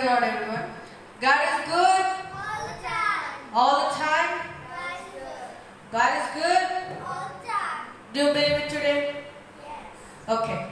Praise God, everyone. God is good All the time. all the time. God is good. God is good. All the time. Do you believe it today? Yes. Okay.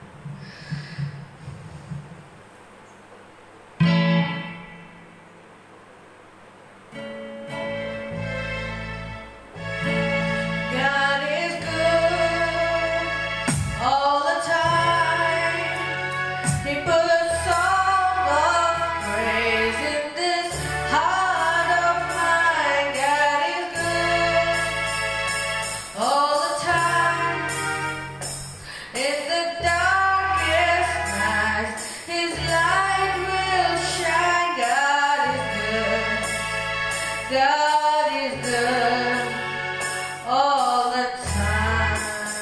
God is good all the time. He put a song of praise in this heart of mine. God is good all the time. In the darkest night, His light will shine. God is good. God is good all the time.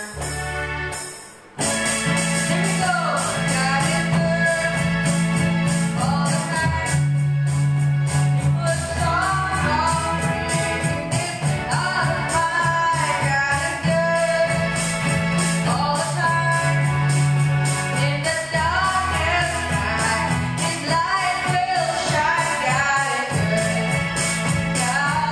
Here we go. God is good all the time. He put songs of praise in His heart of mine. God is good all the time. In the darkest night, His light will shine. God is good. God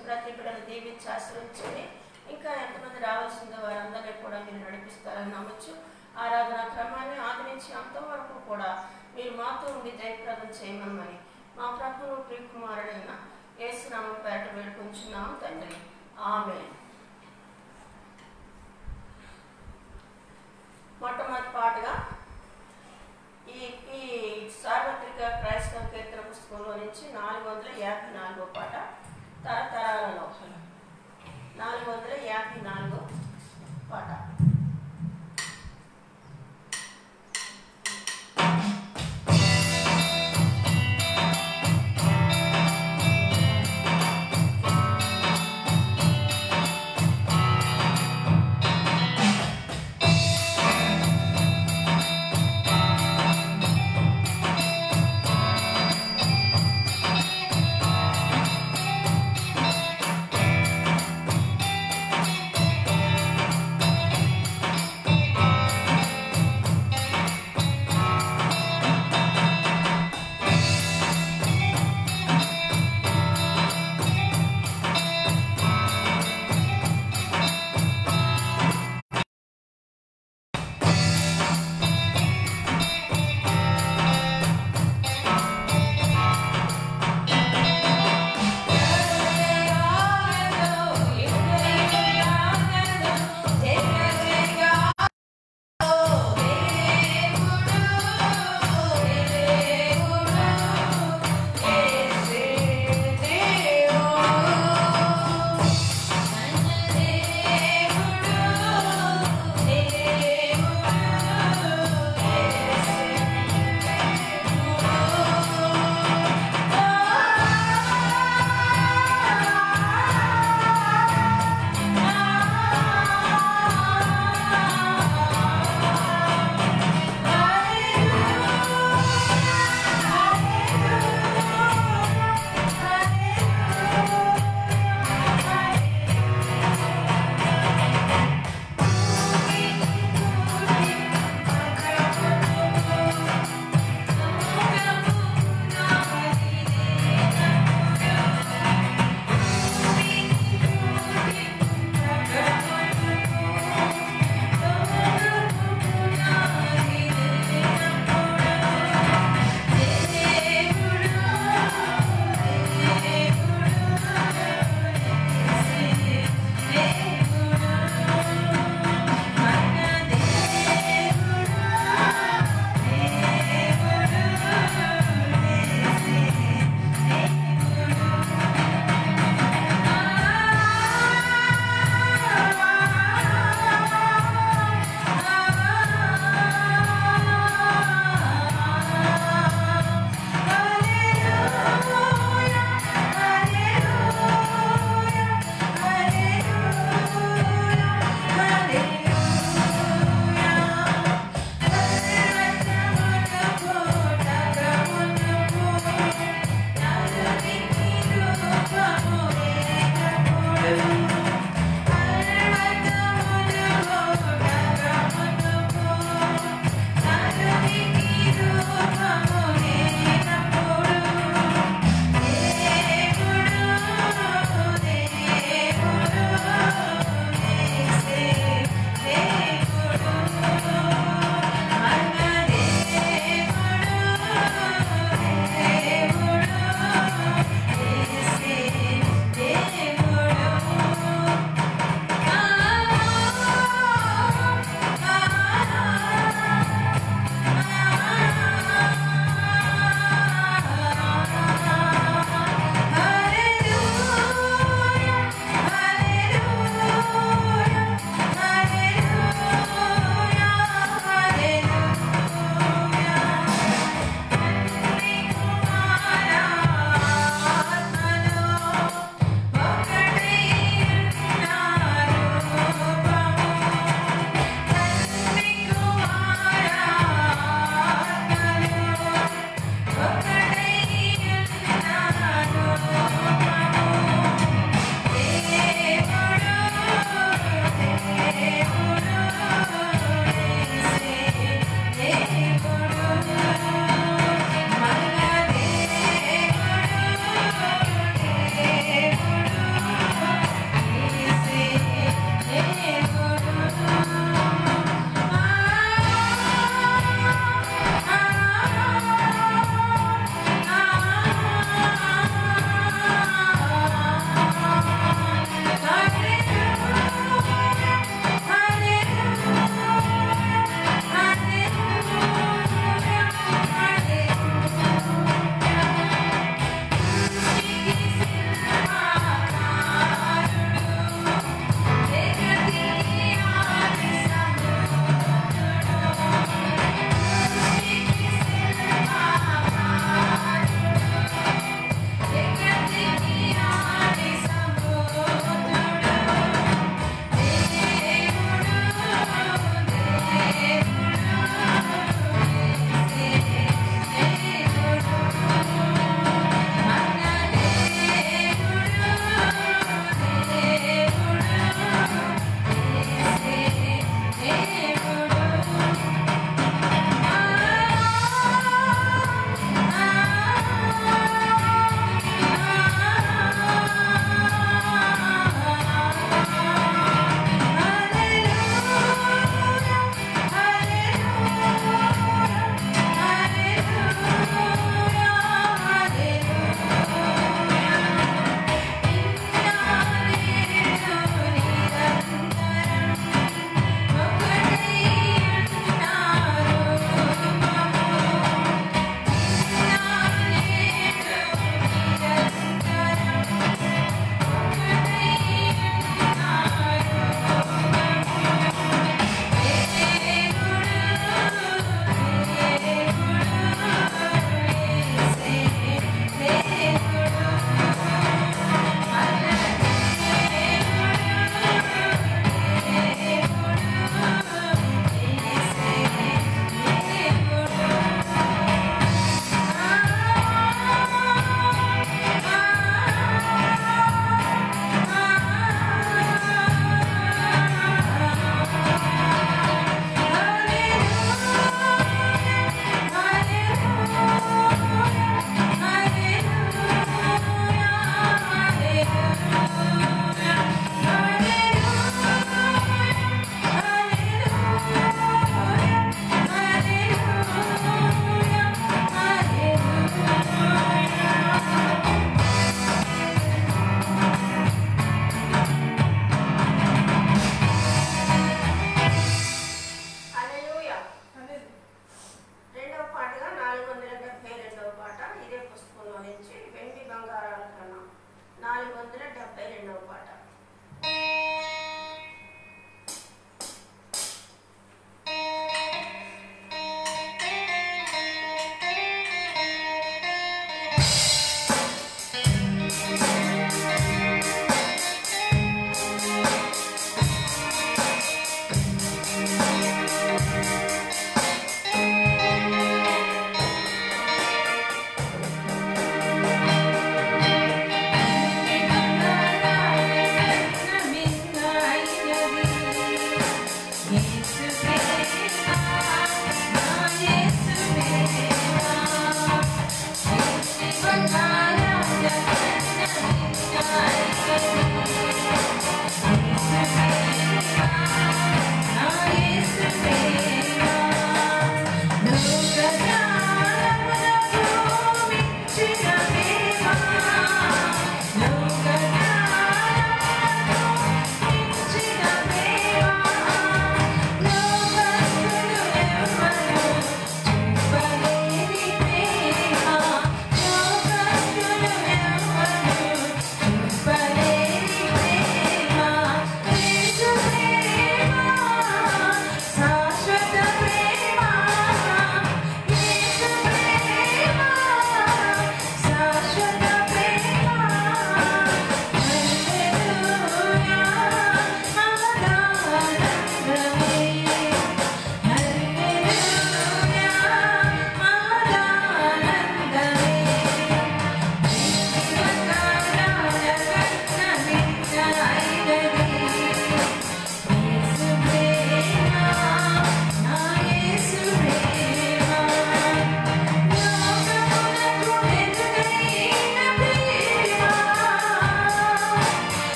ప్రతి బిడ్డను దీవించి ఆశ్రయించండి ఇంకా ఎంతమంది రావాల్సిందో వారందరినీ కూడా మీరు నడిపిస్తారని నమ్మచ్చు ఆరాధన క్రమాన్ని ఆది నుంచి అంతవరకు కూడా మీరు మాతో ఉండి జయప్రదం చేయమని మా ప్రభువు ప్రియకుమారుడైన యేసునామం పేరట వేడుకుంటున్నాం తండ్రి ఆమె మొట్టమొదటి పాటగా ఈ ఈ సార్వత్రిక క్రైస్తవ కీర్తన పుస్తకంలో నుంచి నాలుగు వందల యాభై నాలుగో పాట తరతరాలలో నాలుగు వందల యాభై నాలుగో పాట ఆ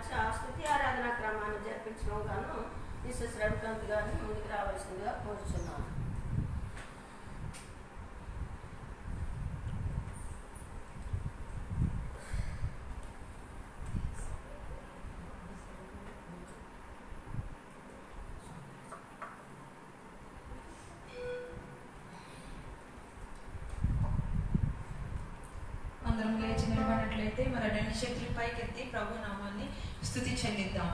మధ్య స్థుతి ఆరాధన క్రమాన్ని జరిపించడం గాను మిస్సెస్ రవికాంత్ గారిని ముందుకు రావాల్సిందిగా కోరుచున్నాను అందరం లేచి నిలబడినట్లయితే మరి రెండు చేతులు పైకెత్తి ప్రభు నామాన్ని స్థుతి చెల్లిద్దాం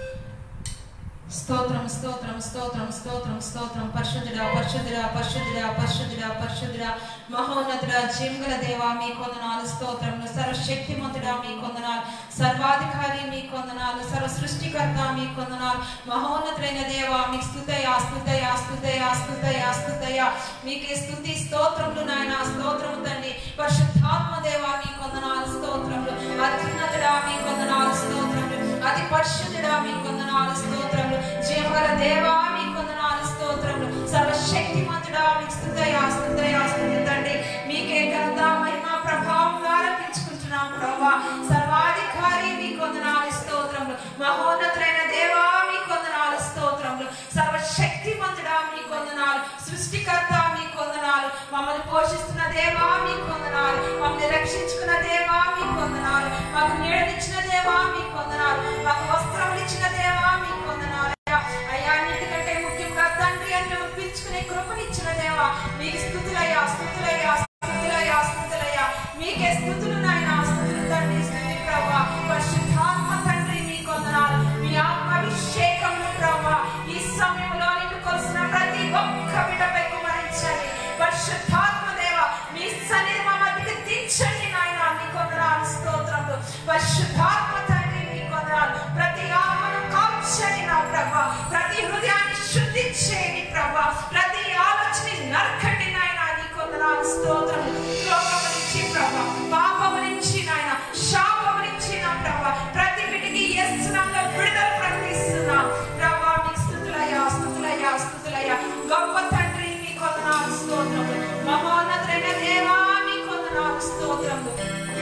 స్తోత్రం స్తోత్రం స్తోత్రం స్తోత్రం స్తోత్రం పరిశుద్ధుడా పరిశుద్ధుడా పరిశుద్ధుడా పరిశుద్ధుడా పరిశుద్ధుడా మహోన్నతుడా జీవగల దేవా మీ కొందనాలు స్తోత్రములు సర్వశక్తిమంతుడా మీ కొందనాలు సర్వాధికారి మీ కొందనాలు సర్వ సృష్టికర్త మీ కొందనాలు మహోన్నతుడైన దేవా మీకు స్తుతయ స్తుతయ స్తుతయ స్తుతయ స్తుతయ మీకే స్తుతి స్తోత్రములు నాయన స్తోత్రము తండ్రి పరిశుద్ధాత్మ దేవా మీ కొందనాలు స్తోత్రములు అత్యున్నతుడా మీ కొందనాలు స్తోత్రములు అతి పరిశుద్ధుడా మీ కొందనాలు స్తోత్రములు జీవగల దేవా మీ కొందనాలు స్తోత్రములు సర్వశక్తిమంతుడా మీకు స్తుతయ స్తుతయ స్తుతి తండ్రి మీకే ఘనత మహిమ ప్రభావం ఆరంభించుకుంటున్నాం ప్రభా సర్వాధికారి మీ కొందనాలు స్తోత్రములు మహోన్నతులైన దేవా మీ కొందనాలు స్తోత్రములు సర్వశక్తిమంతుడా మీ కొందనాలు సృష్టికర్త మీ కొందనాలు మమ్మల్ని పోషిస్తున్న దేవా మీ కొందనాలు మమ్మల్ని రక్షించుకున్న దేవా మీ కొందనాలు మాకు నీడనిచ్చిన దేవా మీ కొందనాలు మాకు వస్త్రములు ఇచ్చిన దేవా మీ కొందనాలు అయ్యా అన్నిటికంటే ముఖ్యంగా తండ్రి అని మేము పిలుచుకునే కృపనిచ్చిన దేవా మీకు స్థుతులయ్యా స్థుతులయ్యా స్థుతులయ్యా స్థుతులయ్యా మీకే స్థుతులు నాయన స్థుతులు తండ్రి స్థుతి ప్రభా పరిశుద్ధాత్మ తండ్రి మీ కొందనాలు మీ ఆత్మాభిషేకములు ప్రభా ఈ సమయంలో నిన్ను కొలిసిన ప్రతి ఒక్క బిడ్డపై కుమరించండి పరిశుద్ధాత్మ దేవ మీ సన్నిధి మా మధ్యకి దించండి నాయన మీ కొందనాలు స్తోత్రములు పరిశుద్ధాత్మ తండ్రి మీ కొందనాలు ప్రతి ఆత్మను కాల్చండి నా ప్రభా ప్రతి హృదయాన్ని శుద్ధి చేయండి ప్రభా ప్రతి ఆలోచన నరకండి నాయన నీ కొందనాలు స్తోత్రం లోకము నుంచి ప్రభా పాపము నుంచి నాయన శాపము నుంచి నా ప్రభా ప్రతి బిడ్డకి ఎస్సునంలో విడుదల ప్రకటిస్తున్నా ప్రభా మీకు స్థుతులయ్యా స్థుతులయ్యా స్థుతులయ్యా గొప్ప తండ్రి మీ కొందనాలు స్తోత్రములు మహోన్నతులైన దేవా మీ కొందనాలు స్తోత్రములు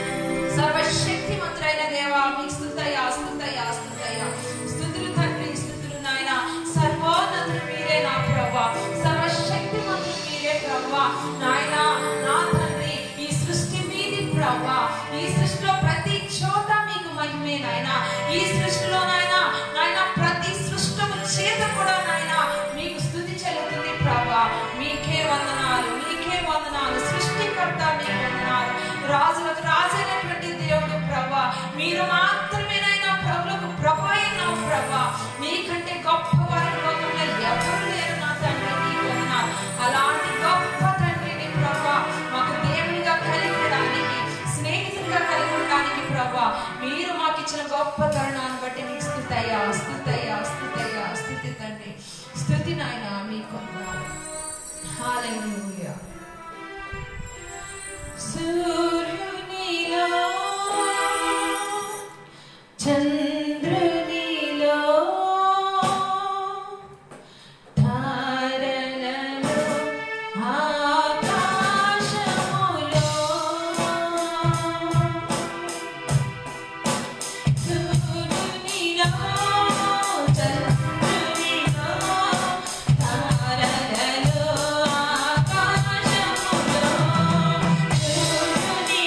సర్వశక్తిమంతుడైన దేవా మీకు స్తుతయ్యా స్తుతయ్యా స్తుతయ్యా స్తుతులు తండ్రి స్తుతులు నాయన సర్వోన్నతుడు మీరే నా ప్రభా సర్వశక్తిమంతుడు మీరే ప్రభా నాయన నా తండ్రి ఈ సృష్టి మీది ప్రభా ఈ సృష్టిలో ప్రతి చోట మీకు మహిమే నాయన ఈ సృష్టిలో నాయన నాయన ప్రతి సృష్టము చేత కూడా నాయన మీకు స్తుతి చెల్లుతుంది ప్రభా మీకే వందనాలు మీకే వందనాలు సృష్టికర్త మీకు వందనాలు రాజులకు రాజైనటువంటి దేవుడు ప్రభా మీరు మాత్రమేనైనా ప్రభులకు ప్రభు అయిన ప్రభా మీకంటే గొప్ప వారి లోకంలో ఎవరు లేరు నా తండ్రి నీకు వందనాలు అలాంటి గొప్ప తండ్రిని ప్రభా మాకు దేవునిగా కలిగి ఉండడానికి స్నేహితునిగా కలిగి ఉండడానికి ప్రభా మీరు మాకు ఇచ్చిన గొప్ప తరుణాన్ని బట్టి మీకు స్థుతయ్యా స్థుతయ్యా స్థుతయ్యా స్థుతి తండ్రి స్థుతి నాయన మీకు వందనాలు హల్లెలూయా సూర్యునిలో చంద్రునిలో తారలలో ఆకాశములో సూర్యునిలో చంద్రునిలో తారలలో ఆకాశములో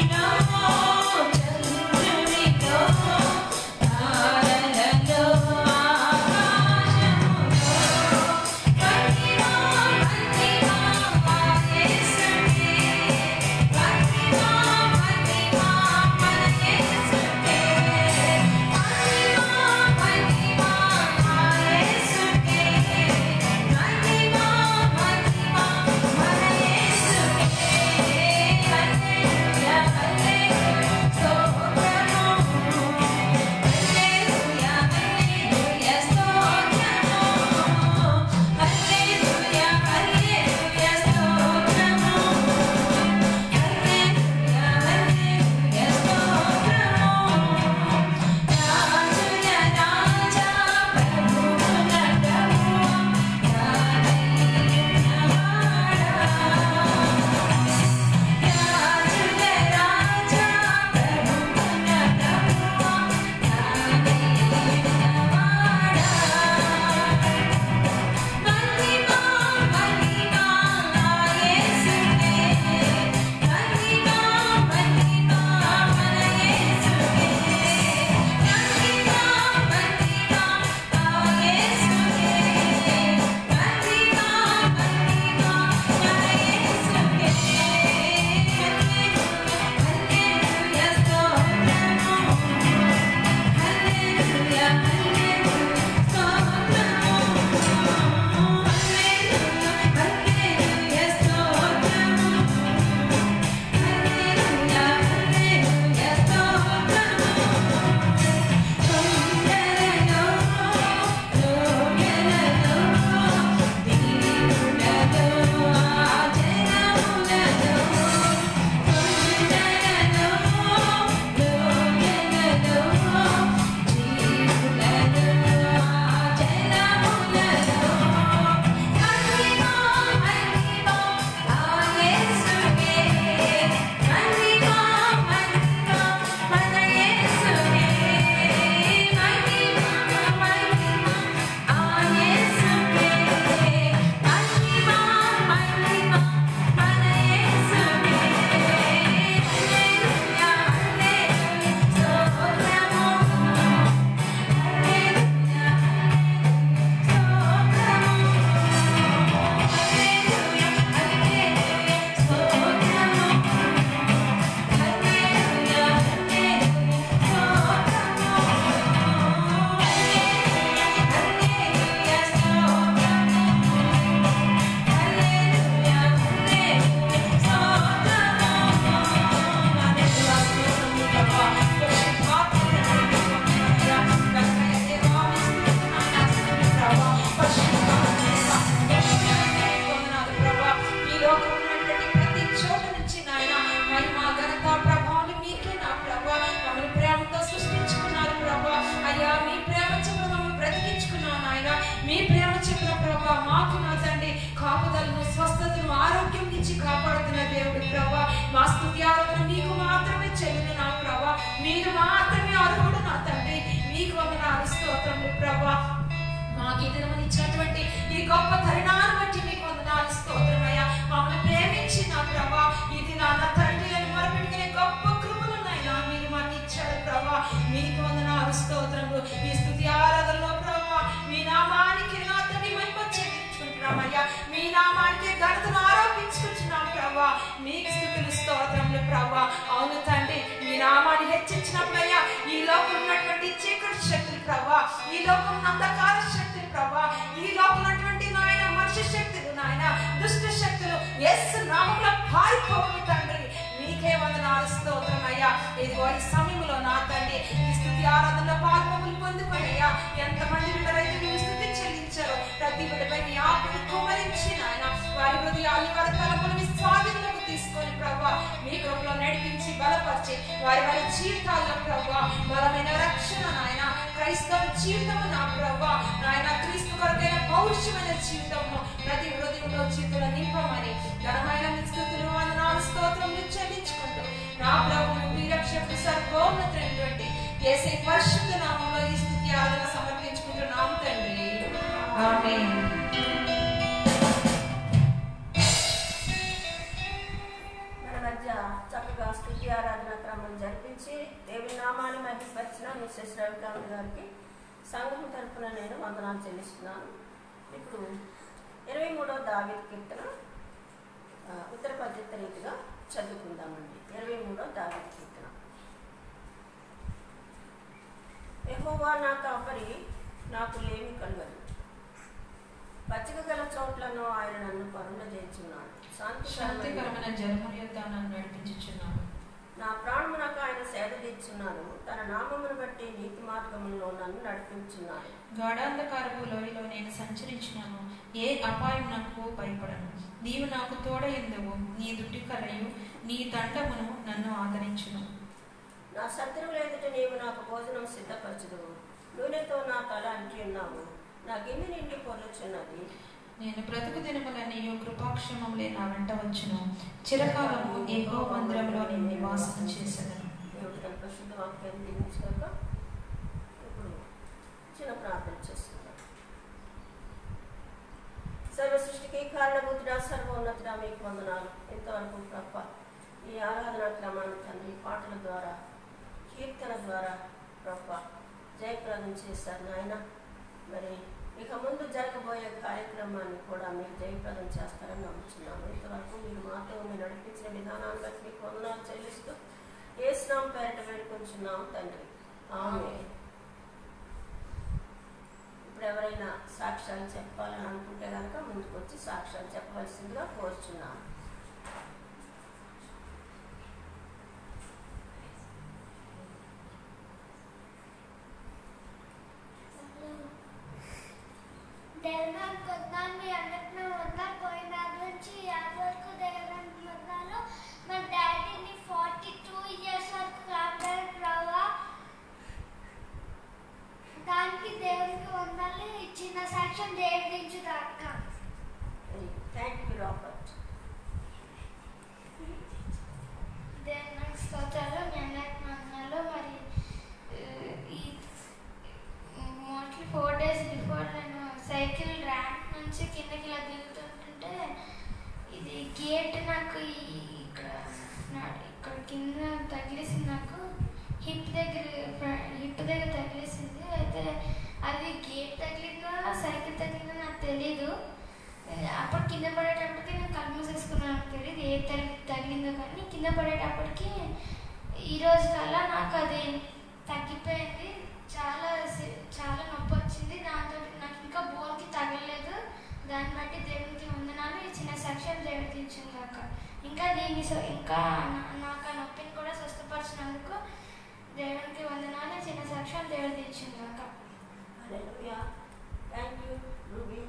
మాకు ఈ దినమని ఇచ్చినటువంటి ఈ గొప్ప తరుణాన్ని బట్టి మీకు వందనాలు స్తోత్రమయ్యా మమ్మల్ని ప్రేమించిన ప్రభా ఇది నాన్న తండ్రి అని మొరపెట్టుకునే గొప్ప కృపలు నాయనా మీరు మాకు ఇచ్చారు ప్రభా మీకు వందనాలు స్తోత్రములు ఈ స్థుతి ఆరాధనలో ప్రభా మీ నామానికి నా తండ్రి మహిమ చెల్లించుకుంటున్నామయ్యా మీ నామానికి ఘనతను ఆరోపించుకుంటున్నాం ప్రభా మీకు స్థుతులు స్తోత్రములు ప్రభా అవును తండ్రి మీ నామాన్ని హెచ్చించినప్పుడయ్యా ఈ లోకంలో ఉన్నటువంటి చీకటి శక్తులు ప్రభా ఈ లోకం అంధకార శక్తులు ప్రభా ఈ లోపల ఉన్నటువంటి నాయన మనిషి శక్తులు నాయన దుష్ట శక్తులు ఎస్ నామంలో పారిపోవు తండ్రి మీకే వందనాలు స్తోత్రం అయ్యా ఇదిగో ఈ సమయంలో నా తండ్రి ఈ స్థుతి ఆరాధనలో పాల్పొములు పొందుకొని అయ్యా ఎంతమంది బిడ్డలైతే మీరు స్థుతి చెల్లించారో ప్రతి బిడ్డపై మీ ఆత్మను కుమరించి నాయన వారి హృదయాన్ని వారి తలపులు మీ స్వాధీనంలోకి తీసుకొని ప్రభా మీ కృపలో నడిపించి బలపరిచి వారి వారి జీవితాల్లో ప్రభా బలమైన రక్షణ నాయన క్రైస్తవ జీవితము నా ప్రభా నాయన క్రీస్తు కొరకైన పౌరుషమైన జీవితము ప్రతి హృదయంలో జీవితంలో నింపమని ఘనమైన మీ స్థుతులు వందనాలు స్తోత్రములు చెల్లించుకుంటూ నా ప్రభువు మీ రక్షకుడు సర్వోన్నతమైనటువంటి యేసే పరిశుద్ధ నామంలో ఈ స్థుతి ఆరాధన సమర్పించుకుంటున్నాం తండ్రి ఆమేన్ మన మధ్య చక్కగా స్థుతి ఆరాధన క్రమం జరిపించి దేవుని నామాన్ని మహిమపరిచిన మిస్సెస్ రవికాంత్ గారికి సంఘం తరఫున నేను వందనాలు చెల్లిస్తున్నాను ఇప్పుడు ఇరవై మూడవ దావిత కీర్తన ఆ, ఉత్తర పద్ధతి రీతిగా చదువుకుందామండి ఇరవై మూడవ దావిత కీర్తన యెహోవా నా కాపరి నాకు లేమి కలుగదు పచ్చిక గల చోట్లను ఆయన నన్ను పరుణ చేస్తున్నాడు శాంతికరమైన శాంతికరమైన జన్మ యొక్క నన్ను నడిపించుచున్నాను నా ప్రాణము నాకు ఆయన సేద తీర్చున్నాడు తన నామమును బట్టి నీతి మార్గములో నన్ను నడిపించున్నాడు గాఢాంధకారపు లోయలో నేను సంచరించినాను ఏ అపాయం నాకు భయపడను నీవు నాకు తోడయందువు నీ దుడ్డి కర్రయు నీ దండమును నన్ను ఆదరించును నా శత్రువుల ఎదుట నీవు నాకు భోజనం సిద్ధపరచుదు నూనెతో నా తల అంటి ఉన్నావు నా గిన్నె నిండి పొర్లుచున్నది నేను బ్రతుకు దినములని కృపాక్షమములే నా వెంట వచ్చును చిరకాలము ఏకో మందిరంలో నేను నివాసం చేసేదను దేవుడు తన పరిశుద్ధ వాక్యాన్ని దీవించాక ఇప్పుడు చిన్న ప్రార్థన చేస్తున్నాం సర్వ సృష్టికి కారణభూతుడా సర్వోన్నతుడా మీకు వందనాలు ఇంతవరకు తప్ప ఈ ఆరాధనా క్రమాన్ని తండ్రి పాటల ద్వారా కీర్తన ద్వారా ప్రభ జయప్రదం చేశారు నాయన మరి ఇక ముందు జరగబోయే కార్యక్రమాన్ని కూడా మీరు జయప్రదం చేస్తారని నమ్ముతున్నాము ఇంతవరకు మీరు మాతో ఉండి నడిపించిన విధానాన్ని బట్టి మీకు వందనాలు చెల్లిస్తూ ఏ స్నాం పేరిట వేడుకుంటున్నాం తండ్రి ఆమె ఇప్పుడు ఎవరైనా సాక్ష్యాలు చెప్పాలని అనుకుంటే కనుక ముందుకు వచ్చి సాక్ష్యాలు చెప్పవలసిందిగా కోరుచున్నాను దేవునికి వందనాలు మీ అందరికీ వందనాలు పోయిన నుంచి యాభై వరకు దేవునికి వందనాలు మా డాడీని ఫార్టీ టూ ఇయర్స్ వరకు కాపాడు ప్రభా దానికి దేవునికి వందనాలు ఇచ్చిన సాక్ష్యం దేవుడించు దాకా థ్యాంక్ యూ రాబర్ట్ దేవునికి స్తోత్రాలు మీ అందరికి వందనాలు మరి ఆ, ఈ మోస్ట్లీ ఫోర్ డేస్ బిఫోర్ నేను సైకిల్ ర్యాంప్ నుంచి కిందకి ఇలా దిగుతుంటుంటే ఇది గేట్ నాకు ఈ- ఇక్కడ నా- ఇక్కడ కింద తగిలేసింది నాకు హిప్ దగ్గర హిప్ దగ్గర తగిలేసింది అయితే అది గేట్ తగిలిందా సైకిల్ తగిలిందా నాకు తెలీదు అప్పుడు కింద పడేటప్పటికి నేను కళ్ళు మూసేసుకున్నాను నాకు తెలియదు ఏ తగిలి తగిలిందో కానీ కింద పడేటప్పటికి ఈ రోజు కల్లా నాకు అది తగ్గిపోయింది చాలా సే- చాలా నొప్పి వచ్చింది దాంతో నాకు ఇంకా బోన్కి తగలలేదు దాన్ని బట్టి దేవునికి వందనాలు ఈ చిన్న సెక్షన్ దేవుడు తీర్చింది కాక ఇంకా దీన్ని స్వ- ఇంకా నా- నాకు ఆ నొప్పిని కూడా స్వస్థపరిచినందుకు దేవునికి వందనాలు ఈ చిన్న సెక్షన్ దేవుడు తీర్చింది కాక hallelujah thank you Ruby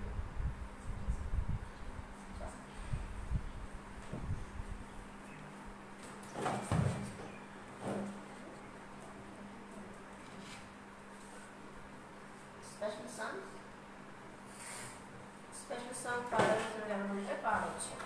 special song special song పాడవలసిన ఎవరు ఉంటే పాడవచ్చు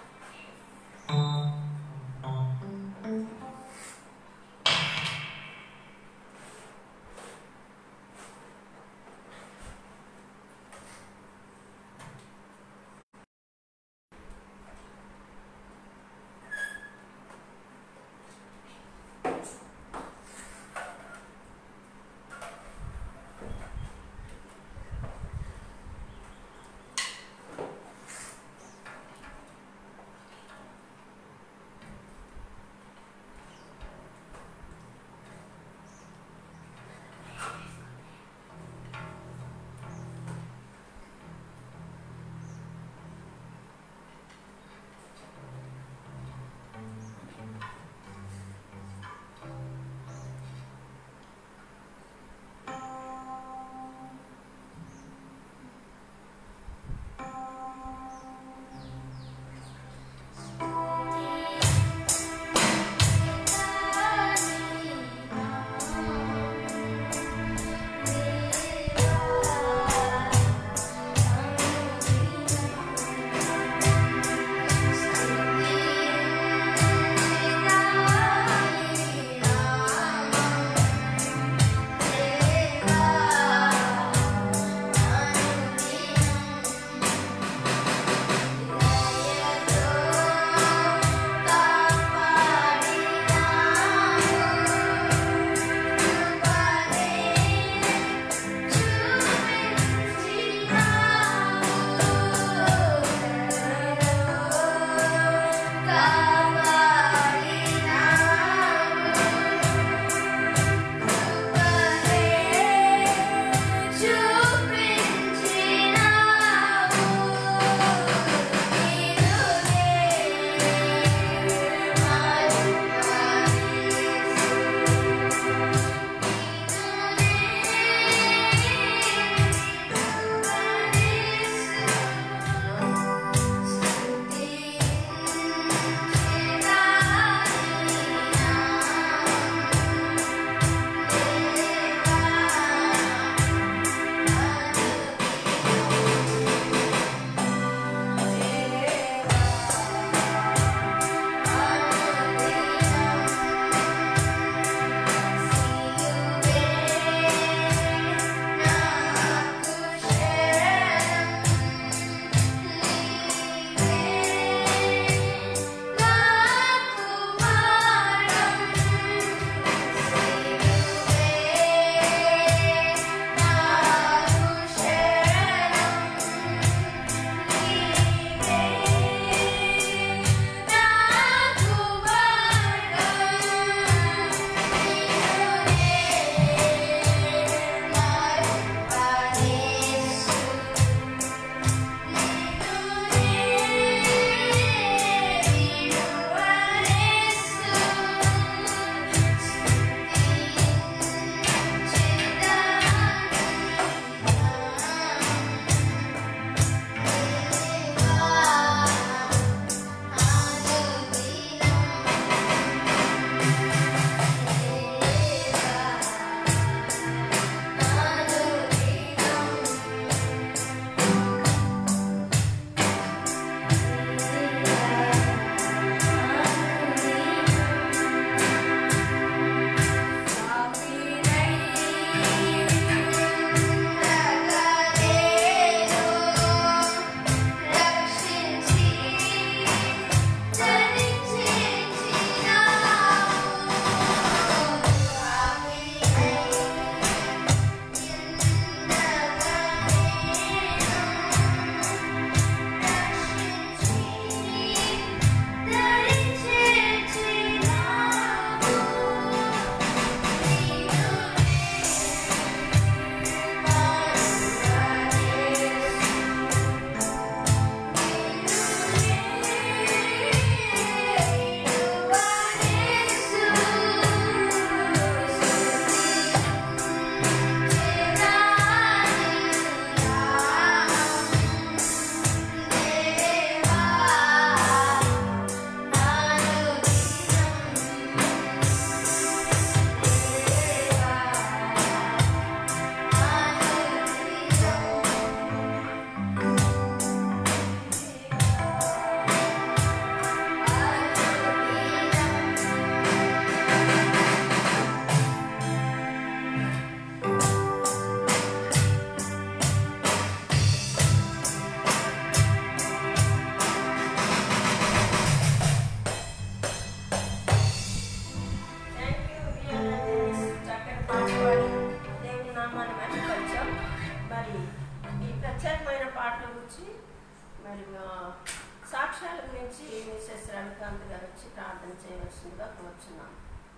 మరి మా సాక్ష్యాల గురించి మిసెస్ రవికాంత్ గారు వచ్చి ప్రార్థన చేయవలసిందిగా కోరుచున్నాం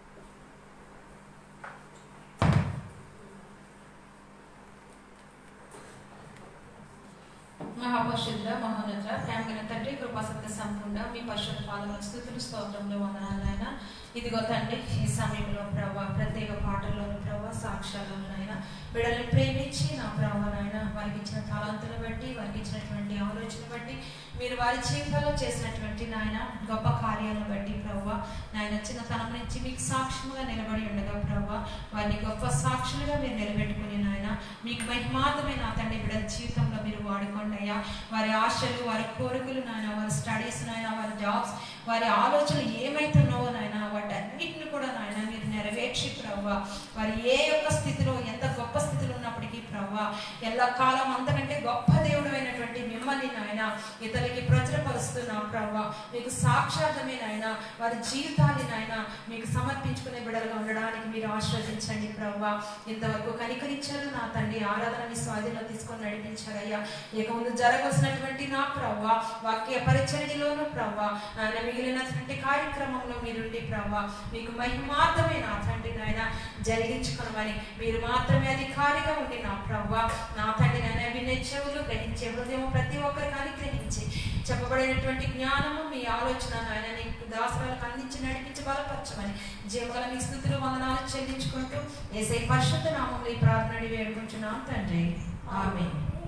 మహాపరిశుద్ధ మహోన్నత ప్రేమగల తండ్రి కృపాసక్త సంపూర్ణ మీ పరిశుద్ధ పాదముల స్థుతులు స్తోత్రంలో వందనాలు నాయన ఇదిగో తండ్రి ఈ సమయంలో ప్రభా ప్రత్యేక పాటల్లోను ప్రభా సాక్ష్యాలను నాయన బిడ్డలను ప్రేమించి నా ప్రభా నాయన వారికి ఇచ్చిన తలాంతులు బట్టి వారికి ఇచ్చినటువంటి ఆలోచన బట్టి మీరు వారి జీవితాల్లో చేసినటువంటి నాయన గొప్ప కార్యాలను బట్టి ప్రభా నాయన చిన్నతనం నుంచి మీకు సాక్ష్యంగా నిలబడి ఉండగా ప్రభా వారిని గొప్ప సాక్షులుగా మీరు నిలబెట్టుకుని నాయన మీకు మహిమాతమైన నా తండ్రి బిడ్డల జీవితంలో మీరు వాడుకోండి అయ్యా వారి ఆశలు వారి కోరికలు నాయన వారి స్టడీస్ నాయన వారి జాబ్స్ వారి ఆలోచనలు ఏమైతున్నావో నాయన వాటన్నిటిని కూడా నాయన మీరు నెరవేర్చి ప్రవ్వా వారి ఏ యొక్క స్థితిలో ఎంత గొప్ప స్థితిలో ఉన్నప్పటికీ ప్రవ్వా ఎల్ల కాలం అంతకంటే గొప్ప దేవుడు అయినటువంటి మిమ్మల్ని నాయన ఇతరులకి ప్రచురపరుస్తున్నా ప్రవ్వా మీకు సాక్షార్థమే నాయన వారి జీవితాన్ని నాయన మీకు సమర్పించుకునే బిడలుగా ఉండడానికి మీరు ఆశీర్వదించండి ప్రవ్వా ఇంతవరకు కనికరించారు నా తండ్రి ఆరాధనని స్వాధీనంలో తీసుకొని నడిపించారయ్యా ఇక ముందు జరగవలసినటువంటి నా ప్రవ్వా వాక్య పరిచర్యలోను ప్రవ్వా నాయన మిగిలినటువంటి కార్యక్రమంలో మీరుండి ప్రవ్వా మీకు మహిమార్థమే నా తండ్రి నాయన జరిగించుకోనమని మీరు మాత్రమే అధికారిగా ఉండి నా ప్రవ్వా నా తండ్రి నాయన వినే చెవులు గ్రహించే హృదయం ప్రతి ఒక్కరికి అనుగ్రహించి చెప్పబడినటువంటి జ్ఞానము మీ ఆలోచన నాయన నీకు దాసరాలకు అందించి నడిపించి బలపరచమని జీవగల మీ స్థుతులు వందనాలు చెల్లించుకుంటూ ఏసై పరిశుద్ధ నామంలో ఈ ప్రార్థన వేడుకుంటున్నాం తండ్రి ఆమె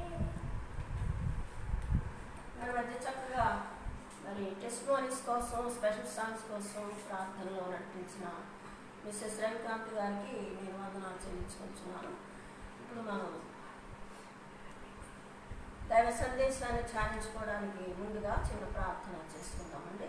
మన మధ్య చక్కగా మరి టెస్టిమోనీస్ కోసం స్పెషల్ సాంగ్స్ కోసం ప్రార్థనలో నటించిన మిస్సెస్ రవికాంత్ గారికి నేను వందనాలు చెల్లించుకుంటున్నాను ఇప్పుడు మనం దైవ సందేశాన్ని ధ్యానించుకోవడానికి ముందుగా చిన్న ప్రార్థన చేసుకుందామండి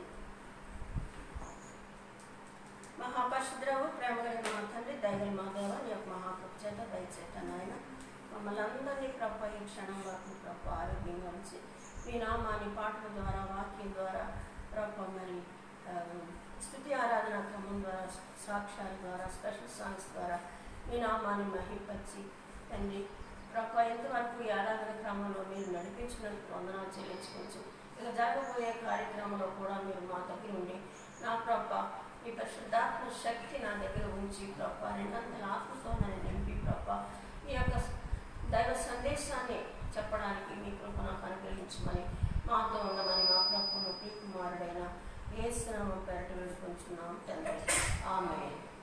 మహాపరిశుద్రవు ప్రేమ కలిగిన మా తండ్రి దైవ మా దేవ నీ యొక్క మహాకృప చేత దయచేత నాయన మమ్మల్ని అందరినీ ప్రభ ఈ క్షణం వరకు ప్రభ ఆరోగ్యంగా ఉంచి మీ నామాన్ని పాటల ద్వారా వాక్యం ద్వారా ప్రభ మరి ఆ, స్తుతి ఆరాధన క్రమం ద్వారా సాక్ష్యాల ద్వారా స్పెషల్ సాంగ్స్ ద్వారా మీ నామాన్ని మహిపచ్చి తండ్రి ప్రభ ఎంతవరకు ఈ ఆరాధన క్రమంలో మీరు నడిపించినందుకు వందనాలు చెల్లించుకోవచ్చు ఇక జరగబోయే కార్యక్రమంలో కూడా మీరు మా దగ్గర ఉండి నా ప్రభ ఈ పరిశుద్ధాత్మ శక్తి నా దగ్గర ఉంచి ప్రభ రెండంతల ఆత్మతో నన్ను నింపి ప్రభ ఈ యొక్క దైవ సందేశాన్ని చెప్పడానికి మీ కృప నాకు అనుగ్రహించమని మాతో ఉండమని మా ప్రభును కుమారుడైన ఏసునామం పేరట వేడుకొంచున్నాం తండ్రి ఆమె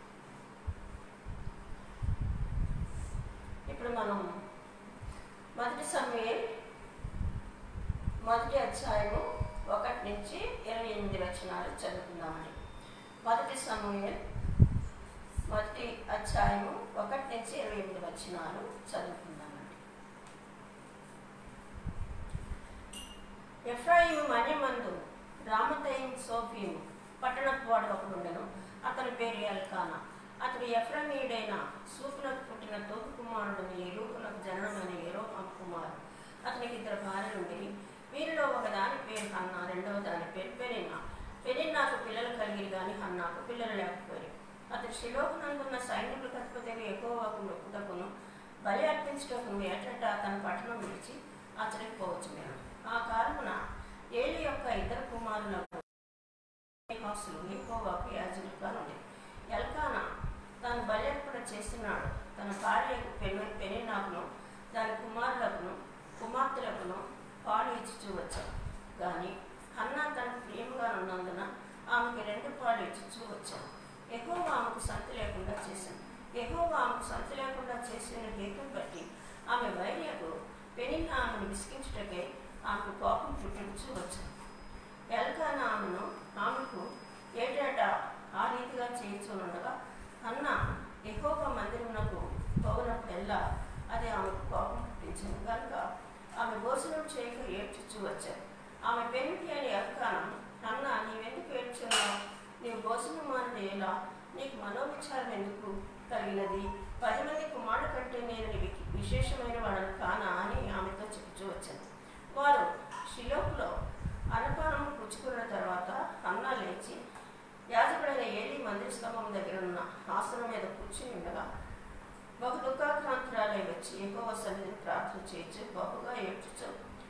ఇప్పుడు మనం మొదటి సమయం మొదటి అధ్యాయము ఒకటి నుంచి ఇరవై ఎనిమిది వచనాలు చదువుకుందామని మొదటి సమయం మొదటి అధ్యాయము ఒకటి నుంచి ఇరవై ఎనిమిది వచనాలు చదువుకుందామండి ఎఫ్రాయిము మన్యమందు రామతయం సోఫీము పట్టణపు వాడు ఒకడు ఉండెను అతని పేరు ఎల్కానా అతడు ఎఫ్రమీయుడైన సూపునకు పుట్టిన తోపు కుమారుడు ఎరుకులకు జననమైన ఎరోహం కుమారు అతనికి ఇద్దరు భార్యలు ఉండేవి వీరిలో ఒక దాని పేరు హన్న రెండవ దాని పేరు పెరిన్న పెరిన్నాకు పిల్లలు కలిగిరి కానీ హన్నాకు పిల్లలు లేకపోయారు అతడు శిలోకునందున్న సైనికులు కత్పదేవి ఎక్కువకు మొక్కుటకును బలి అర్పించుటకును ఏటట తన పట్టణం విడిచి అతడికి పోవచ్చు మేము ఆ కారణమున ఏలి యొక్క ఇద్దరు కుమారులకు హాసులు ఎక్కువకు యాజకులుగా ఉండే ఎల్కానా తాను బల్యర్పణ చేస్తున్నాడు తన భార్యకు పెను పెనినాకును దాని కుమారులకును కుమార్తెలకును పాలు ఇచ్చుచూ వచ్చాడు కానీ అన్న తన ప్రియముగా ఉన్నందున ఆమెకి రెండు పాలు ఇచ్చుచూ వచ్చాడు ఎక్కువ ఆమెకు సంతి లేకుండా చేశాను ఎక్కువ ఆమెకు సంతి లేకుండా చేసిన హేతువు బట్టి ఆమె వైర్యకు పెనిన్న ఆమెను విసిగించుటకై ఆమెకు కోపం పుట్టించు వచ్చాను ఎల్కానా ఆమెను ఆమెకు ఏటేటా ఆ రీతిగా చేయించుండగా అన్న ఎక్కువ మందిరమునకు పోవునప్పుడెల్లా అది ఆమెకు కోపం పుట్టించింది కనుక ఆమె భోజనం చేయక ఏడ్చుచూ వచ్చారు ఆమె పెనిమిటి అని ఎల్కానా అన్న నీవెందుకు ఏడ్చున్నావు నీవు భోజనం మానది ఎలా నీకు మనోవిచారం ఎందుకు కలిగినది పది మంది కుమారుడు కంటే నేను నీ విశేషమైన వాడను కానా అని ఆమెతో చెప్పుచూ వచ్చాను వారు షిలోకులో అన్నపానం పుచ్చుకున్న తర్వాత అన్న లేచి యాజకుడైన ఏలి మందిర స్తంభం దగ్గర ఉన్న ఆసనం మీద కూర్చుని ఉండగా బహు దుఃఖాక్రాంతురాలై వచ్చి ఎక్కువ సన్నిధిని ప్రార్థన చేయొచ్చు బహుగా ఏడ్చుచు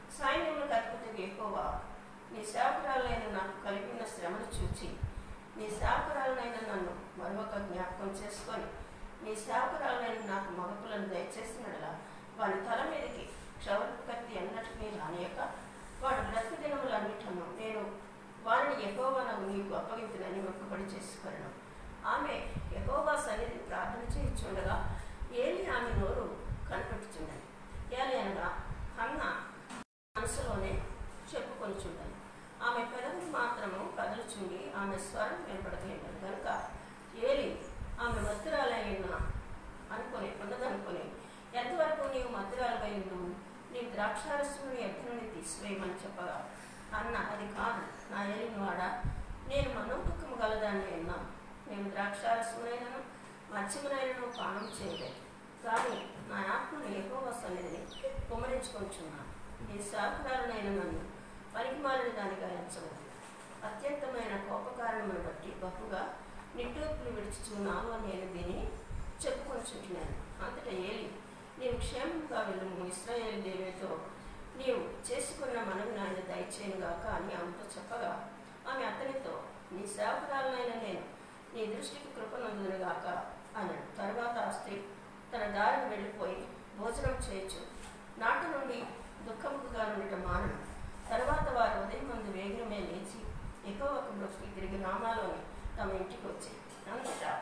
సైన్యములకు అధిపతి ఎక్కువ నీ సేవకురాలైన నాకు కలిగిన శ్రమను చూచి నీ సేవకురాలైన నన్ను మరొక జ్ఞాపకం చేసుకొని నీ సేవకురాలైన నాకు మగపులను దయచేసినలా వాని తల మీదకి క్షౌరపు కత్తి అన్నటికీ రానియక వాడు బ్రతుకు దినములన్నిటను నేను వారిని ఎగోవనకు నీకు అప్పగించునని మొక్కుబడి చేసుకున్నాను ఆమె ఎగోవా సన్నిధి ప్రార్థన చేయించుండగా ఏలి ఆమె నోరు కనిపెట్టుచున్నది ఏలి అనగా అన్న మనసులోనే చెప్పుకొని చూడాలి ఆమె పెదవి మాత్రము కదులుచుండి ఆమె స్వరం వినపడగలిగినది కనుక ఏలి ఆమె మత్తురాలైన అనుకొని ఉన్నదనుకొని ఎంతవరకు నీవు మత్తురాలపై నువ్వు నీ ద్రాక్షారసమును ఎంత నుండి తీసివేయమని చెప్పగా అన్న అది కాదు నా ఏలిన వాడ నేను మనోదుఖము గలదాన్ని విన్నాను నేను ద్రాక్షారసమునైనను మత్స్యమునైనను పానం చేయలేదు కానీ నా ఆత్మను ఎక్కువ సన్నిధిని కుమరించుకొంచున్నాను ఈ సాకురాలనైన నన్ను పనికిమాలిన దానిగా ఎంచవద్దు అత్యంతమైన కోపకారణమును బట్టి బహుగా నిట్టూర్పులు విడుచుచున్నాను అని నేను దీన్ని చెప్పుకొంచుంటున్నాను అంతటా ఏలి నీవు క్షేమంగా వెళ్ళము ఇస్రాయేల్ దేవితో నీవు చేసుకున్న మనవి నాయన దయచేయనుగాక అని ఆమెతో చెప్పగా ఆమె అతనితో నీ సేవకురాలనైన నేను నీ దృష్టికి కృపనందునుగాక అన్నాడు తర్వాత ఆ స్త్రీ తన దారిని వెళ్ళిపోయి భోజనం చేయొచ్చు నాటి నుండి దుఃఖముగా ఉండటం మానడు తర్వాత వారు ఉదయం మందు వేగమే లేచి ఎక్కువ ఒక బ్రొక్కి తిరిగి నామాలోని తమ ఇంటికి వచ్చి అంతటా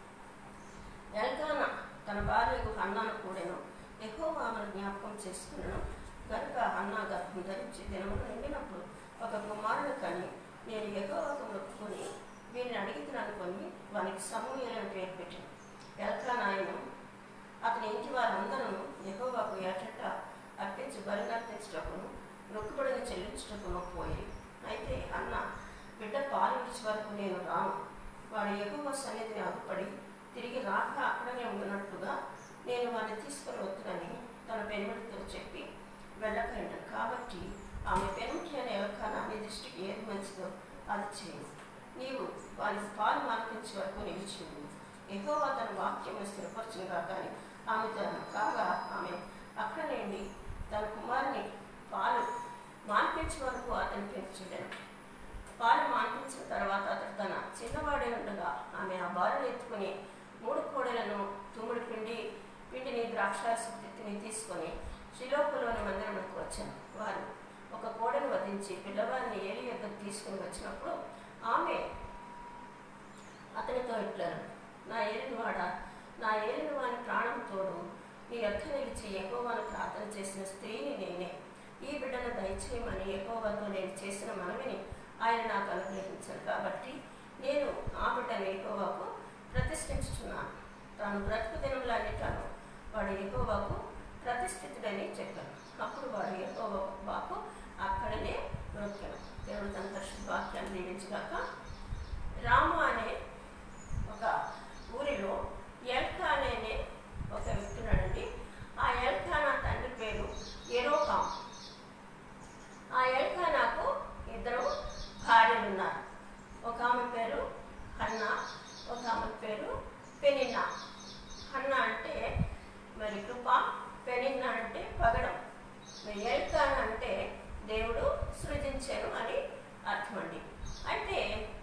ఎల్కాన తన భార్యకు హన్నాను కూడాను ఎక్కువ ఆమెను జ్ఞాపకం చేసుకున్నాను కనుక హన్నా గర్భం ధరించి దినములు నిండినప్పుడు ఒక కుమారుడు కని నేను ఎగోవకు మొక్కుకొని వీరిని అడిగి అనుకొని వానికి సమూహలను పేరు పెట్టాను ఎల్కాన్ ఆయన అతని ఇంటి వారందరూ ఎగోవాకు ఏటట అర్పించి బలినర్పించటకును మొక్కుబడిని చెల్లించటకును పోయి అయితే అన్న బిడ్డ పాలు విడిచి వరకు నేను రాను వాడు ఎగువ సన్నిధిని అగుపడి తిరిగి రాక అక్కడనే ఉన్నట్టుగా నేను వాడిని తీసుకొని వద్దునని తన పెనుమిడితో చెప్పి వెళ్ళకపోయినాడు కాబట్టి ఆమె పెనుమిటి అనే ఎవరికైనా నీ దృష్టికి ఏది మంచిదో అది చేయను నీవు వారికి పాలు మార్పించే వరకు నిలిచింది ఎక్కువ తన వాక్యం స్థిరపరచుగా కానీ ఆమె తన కాగా ఆమె అక్కడ నుండి తన కుమారుని పాలు మాన్పించే వరకు అతని పెంచుడాను పాలు మాన్పించిన తర్వాత అతడు తన చిన్నవాడే ఉండగా ఆమె ఆ బాలను ఎత్తుకుని మూడు కోడలను తుమ్ముడు పిండి పిండిని ద్రాక్షారస తిత్తిని తీసుకొని శిలోపులోని మందిరంలోకి వచ్చాను వారు ఒక కోడను వధించి పిల్లవారిని ఏలి యొద్దకు తీసుకుని వచ్చినప్పుడు ఆమె అతనితో ఇట్లను నా ఏలిన వాడ నా ఏలిన వాని ప్రాణం తోడు నీ అర్థ నిలిచి ఎక్కువను ప్రార్థన చేసిన స్త్రీని నేనే ఈ బిడ్డను దయచేయమని ఎక్కువతో నేను చేసిన మనవిని ఆయన నాకు అనుగ్రహించాడు కాబట్టి నేను ఆ బిడ్డను ఎక్కువకు ప్రతిష్ఠించుచున్నాను తాను బ్రతుకు దినములన్నిటాను వాడు ఎక్కువకు ప్రతిష్ఠితుడని చెప్పాను అప్పుడు వాడు ఎక్కువకు అక్కడనే బ్రతికాను దేవుడు తన పరిశుద్ధ వాక్యాన్ని దీవించగాక రాము అనే ఒక ఊరిలో ఎల్కా అనే ఒక వ్యక్తి ఉన్నాడండి ఆ ఎల్కానా తండ్రి పేరు ఎరోకాం ఆ ఎల్కానాకు ఇద్దరు భార్యలు ఉన్నారు ఒక ఆమె పేరు హన్న ఒక ఆమె పేరు పెనిన్నా హన్న అంటే మరి కృప పెనిన్నా అంటే పగడం మరి ఎల్కాన్ అంటే దేవుడు సృజించాను అని అర్థం అండి అయితే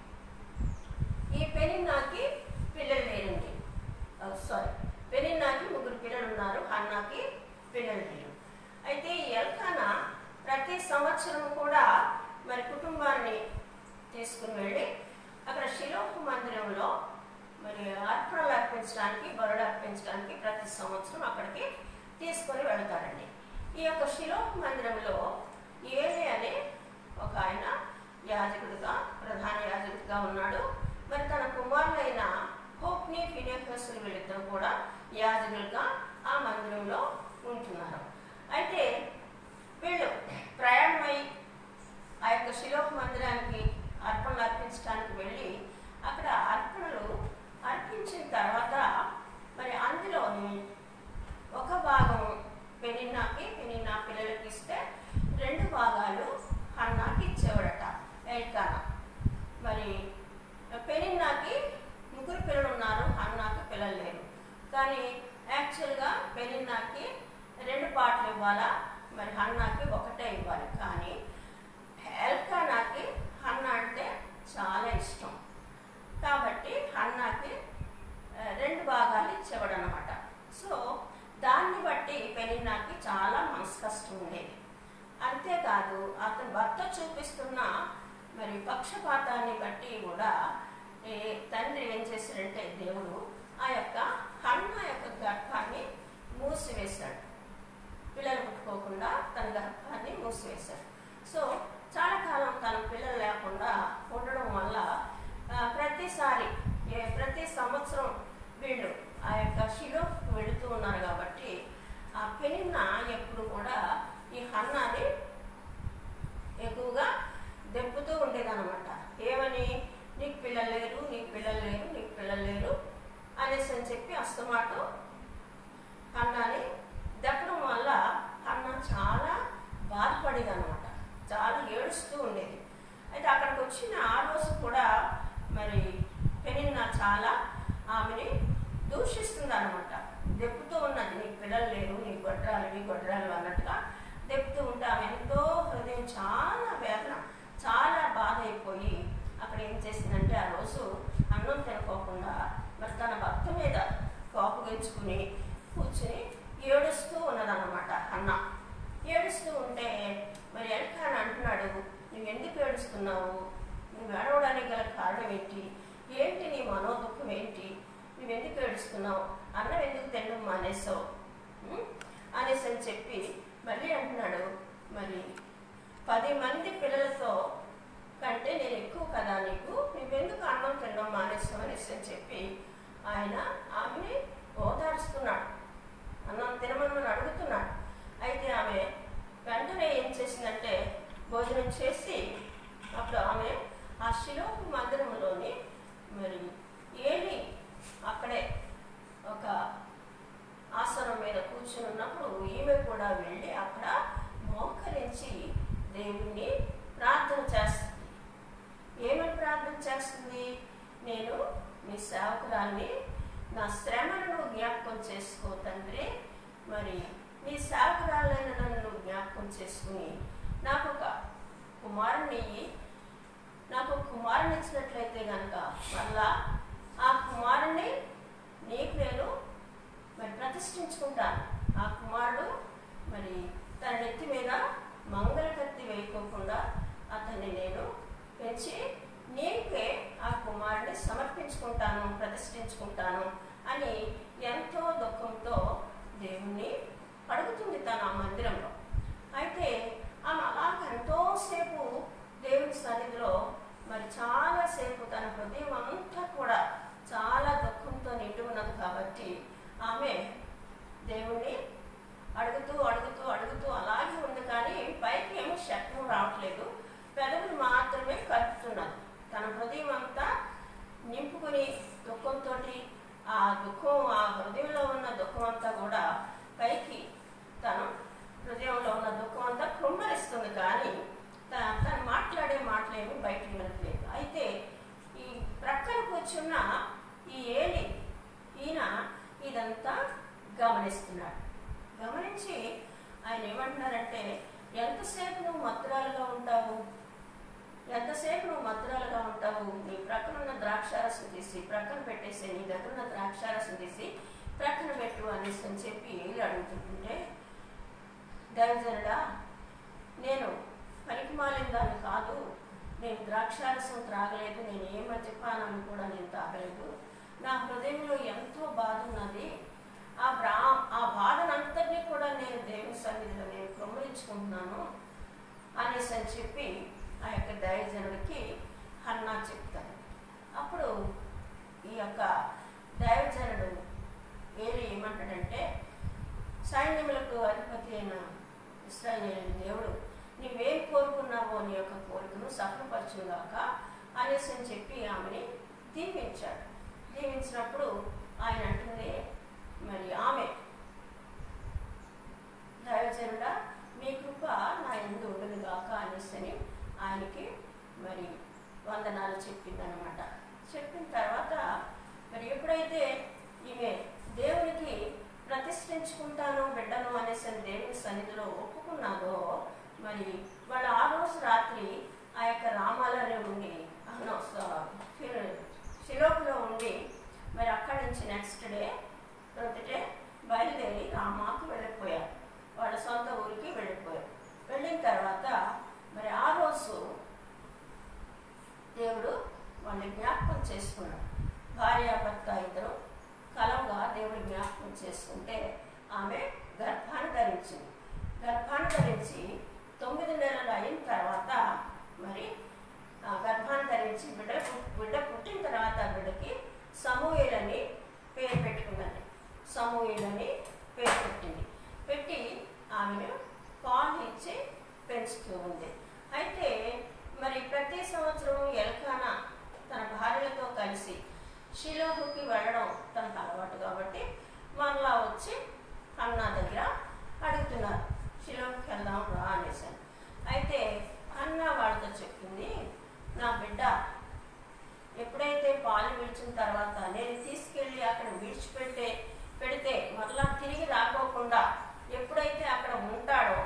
ఈ పెనిన్నాకి పిల్లలు లేరండి సారీ పెనిన్నాకి ముగ్గురు పిల్లలు ఉన్నారు హన్నాకి పిల్లలు లేరు అయితే ఈ ఎల్కానా ప్రతి సంవత్సరం కూడా మరి కుటుంబాన్ని తీసుకుని వెళ్ళి అక్కడ శిలోపు మందిరంలో మరి అర్పణలు అర్పించడానికి బరుడు అర్పించడానికి ప్రతి సంవత్సరం అక్కడికి తీసుకొని వెళ్తారండి ఈ యొక్క శిలోపు మందిరంలో ఏలే అనే ఒక ఆయన యాజకుడిగా ప్రధాన యాజకుడిగా ఉన్నాడు మరి తన కుమారులైన హోప్ని ఫినేఫస్లు వీళ్ళిద్దరూ కూడా యాజకులుగా ఆ మందిరంలో ఉంటున్నారు అయితే వీళ్ళు ప్రయాణమై ఆ యొక్క శిలోక మందిరానికి అర్పణలు అర్పించడానికి వెళ్ళి అక్కడ అర్పణలు అర్పించిన తర్వాత మరి అందులోని ఒక భాగం పెనిన్నాకి పెనిన్నా పిల్లలకి ఇస్తే రెండు భాగాలు హన్నాకి ఇచ్చేవాడట ఎల్కానా మరి పెనిన్నాకి ముగ్గురు పిల్లలు ఉన్నారు హన్నాకి పిల్లలు లేరు కానీ యాక్చువల్గా పెనిన్నాకి రెండు పాటలు ఇవ్వాలా మరి హన్నాకి ఒకటే ఇవ్వాలి కానీ ఎల్కానాకి హన్న అంటే చాలా ఇష్టం కాబట్టి హన్నాకి ఆ, రెండు భాగాలు ఇచ్చేవాడు అనమాట సో దాన్ని బట్టి పెనిన్నాకి చాలా మనసు కష్టం ఉండేది అంతేకాదు అతని భర్త చూపిస్తున్న మరి పక్షపాతాన్ని బట్టి కూడా ఏ తండ్రి ఏం చేశాడంటే దేవుడు ఆ యొక్క హన్న యొక్క గర్భాన్ని మూసివేశాడు పిల్లలు పుట్టుకోకుండా తన గర్భాన్ని మూసివేశాడు సో చాలా కాలం తన పిల్లలు లేకుండా ఉండడం వల్ల ఆ, ప్రతిసారి ఏ- ప్రతి సంవత్సరం వీళ్ళు ఆ యొక్క శిలోకి వెళుతూ ఉన్నారు కాబట్టి ఆ పెనిన్న ఎప్పుడు కూడా ఈ హన్నాని ఎక్కువగా దెప్పుతూ ఉండేదన్నమాట ఏమని నీకు పిల్లలు లేరు నీకు పిల్లలు లేరు నీకు పిల్లలు లేరు అనేసి అని చెప్పి అస్తమాటు అన్నాని దప్పడం వల్ల అన్న చాలా బాధపడేది అనమాట చాలా ఏడుస్తూ ఉండేది అయితే అక్కడికి వచ్చిన ఆ రోజు కూడా మరి పెనిన్న చాలా ఆమెని దూషిస్తుంది అనమాట దెప్పుతూ ఉన్నది నీకు పిల్లలు లేరు నీ గొడ్రాలు నీ గొడ్రాలు అన్నట్టుగా దెప్పుతూ ఉంటే ఆమె ఎంతో హృదయం చాలా వేదన చాలా బాధ అయిపోయి అక్కడ ఏం చేసిందంటే ఆ రోజు అన్నం తినకోకుండా మరి తన భర్త మీద కోపగించుకుని కూర్చుని ఏడుస్తూ ఉన్నదన్నమాట అన్న ఏడుస్తూ ఉంటే మరి ఎల్కాన్ అంటున్నాడు నువ్వు ఎందుకు ఏడుస్తున్నావు నువ్వు ఏడవడానికి గల కారణం ఏంటి ఏంటి నీ మనోదుఖం ఏంటి నువ్వు ఎందుకు ఏడుస్తున్నావు అన్నం ఎందుకు తినడం మానేసావు ఉం? అనేసి అని చెప్పి మళ్ళీ అంటున్నాడు మరి పది మంది పిల్లలతో కంటే నేను ఎక్కువ కదా నీకు నువ్వెందుకు అన్నం తినడం మానేసావు అనేసి అని చెప్పి ఆయన ఆమెని ఓదార్చుతున్నాడు అన్నం తినమని అడుగుతున్నాడు అయితే ఆమె వెంటనే ఏం చేసిందంటే భోజనం చేసి అప్పుడు ఆమె ఆ శిలోపు మందిరంలోని మరి ఏలి అక్కడే ఒక ఆసనం మీద కూర్చుని ఉన్నప్పుడు ఈమె కూడా వెళ్ళి అక్కడ మోకరించి దేవుణ్ణి ప్రార్థన చేస్తుంది ఏమని ప్రార్థన చేస్తుంది నేను నీ సేవకురాల్ని నా శ్రమను జ్ఞాపకం చేసుకో తండ్రి మరి నీ సేవకురాలైన నన్ను జ్ఞాపకం చేసుకుని నాకు ఒక కుమారుని నాకు ఒక కుమారుని ఇచ్చినట్లయితే కనుక మళ్ళా ఆ కుమారుని నీకు నేను మరి ప్రతిష్ఠించుకుంటాను ఆ కుమారుడు మరి తన నెత్తి మీద మంగళ కత్తి వేయకోకుండా అతన్ని నేను పెంచి నీకే ఆ కుమారుని సమర్పించుకుంటాను ప్రతిష్ఠించుకుంటాను అని ఎంతో దుఃఖంతో దేవుణ్ణి అడుగుతుంది తను ఆ మందిరంలో అయితే ఆమె అలాగ ఎంతోసేపు దేవుని సన్నిధిలో మరి చాలాసేపు తన హృదయం అంతా కూడా చాలా దుఃఖంతో నిండి ఉన్నది కాబట్టి ఆమె దేవుణ్ణి అడుగుతూ అడుగుతూ అడుగుతూ అలాగే ఉంది కానీ పైకి ఏమో శబ్దం రావట్లేదు పెదవులు మాత్రమే కలుపుతున్నది తన హృదయం అంతా నింపుకుని దుఃఖంతో ఆ దుఃఖం ఆ హృదయంలో ఉన్న దుఃఖం అంతా కూడా పైకి తను హృదయంలో ఉన్న దుఃఖం అంతా కృమ్మరిస్తుంది కానీ త- తను మాట్లాడే మాటలేమి బయటికి వెళ్ళట్లేదు అయితే ఈ ప్రక్కన కూర్చున్న ఈ ఏలి ఈయన ఇదంతా గమనిస్తున్నాడు గమనించి ఆయన ఏమంటున్నారంటే ఎంతసేపు నువ్వు మత్తురాలుగా ఉంటావు ఎంతసేపు నువ్వు మత్తురాలుగా ఉంటావు నీ ప్రక్కన ఉన్న ద్రాక్షారసం తీసి ప్రక్కన పెట్టేసి నీ దగ్గర ఉన్న ద్రాక్షారసం తీసి ప్రక్కన పెట్టు అనేసి అని చెప్పి ఏళ్ళు అడుగుతుంటే దైవజనుడా నేను పనికి మాలిన దాన్ని కాదు నేను ద్రాక్షారసం త్రాగలేదు నేను ఏ మద్యపానాన్ని కూడా నేను తాగలేదు నా హృదయంలో ఎంతో బాధ ఉన్నది ఆ బ్రా ఆ బాధనంతటినీ కూడా నేను దేవుని సన్నిధిలో నేను కృమ్మరించుకుంటున్నాను అనేసి అని చెప్పి ఆ యొక్క దైవజనుడికి హన్నా చెప్తాను అప్పుడు ఈ యొక్క దైవజనుడు ఏలి ఏమంటాడంటే సైన్యములకు అధిపతి అయిన ఇస్రాయేల్ దేవుడు నీవేం కోరుకున్నావో నీ యొక్క కోరికను సఫలపరచుగాక అనేసి అని చెప్పి ఆమెని దీవించాడు దీవించినప్పుడు ఆయన అంటుంది మరి ఆమె దైవజనుడా మీ కృప నా ఎందు ఉండునుగాక అనేసి అని ఆయనకి మరి వందనాలు చెప్పిందనమాట చెప్పిన తర్వాత మరి ఎప్పుడైతే ఈమె దేవునికి ప్రతిష్ఠించుకుంటాను బిడ్డను అనేసి అనేసి దేవుని సన్నిధిలో ఒప్పుకున్నాదో మరి వాళ్ళు ఆ రోజు రాత్రి ఆ యొక్క రామాలలో ఉండి అహనో శిలోపులో ఉండి మరి అక్కడి నుంచి నెక్స్ట్ డే ట్వంటీ డే బయలుదేరి రామాకు వెళ్ళిపోయారు వాళ్ళ సొంత ఊరికి వెళ్ళిపోయారు వెళ్ళిన తర్వాత మరి ఆ రోజు దేవుడు వాళ్ళని జ్ఞాపకం చేసుకున్నాడు భార్యాభర్త ఇద్దరు కలవుగా దేవుడు జ్ఞాపకం చేసుకుంటే ఆమె గర్భాన్ని ధరించింది గర్భాన్ని ధరించి తొమ్మిది నెలలు అయిన తర్వాత మరి ఆ గర్భాన్ని ధరించి బిడ్డ పుట్- బిడ్డ పుట్టిన తర్వాత ఆ బిడ్డకి సమూహలని పేరు పెట్టుకుందండి సమూహలని పేరు పెట్టింది పెట్టి ఆమెను పాలు ఇచ్చి పెంచుతూ ఉంది అయితే మరి ప్రతి సంవత్సరం ఎల్కానా తన భార్యలతో కలిసి షిలోహుకి వెళ్ళడం తనకు అలవాటు కాబట్టి మరలా వచ్చి అన్నా దగ్గర అడుగుతున్నారు షిలోహుకి వెళ్దాం రా అనేసాను అయితే అన్న వాళ్ళతో చెప్పింది నా బిడ్డ ఎప్పుడైతే పాలు విడిచిన తర్వాత నేను తీసుకెళ్ళి అక్కడ విడిచిపెట్టే పెడితే మరలా తిరిగి రాకోకుండా ఎప్పుడైతే అక్కడ ఉంటాడో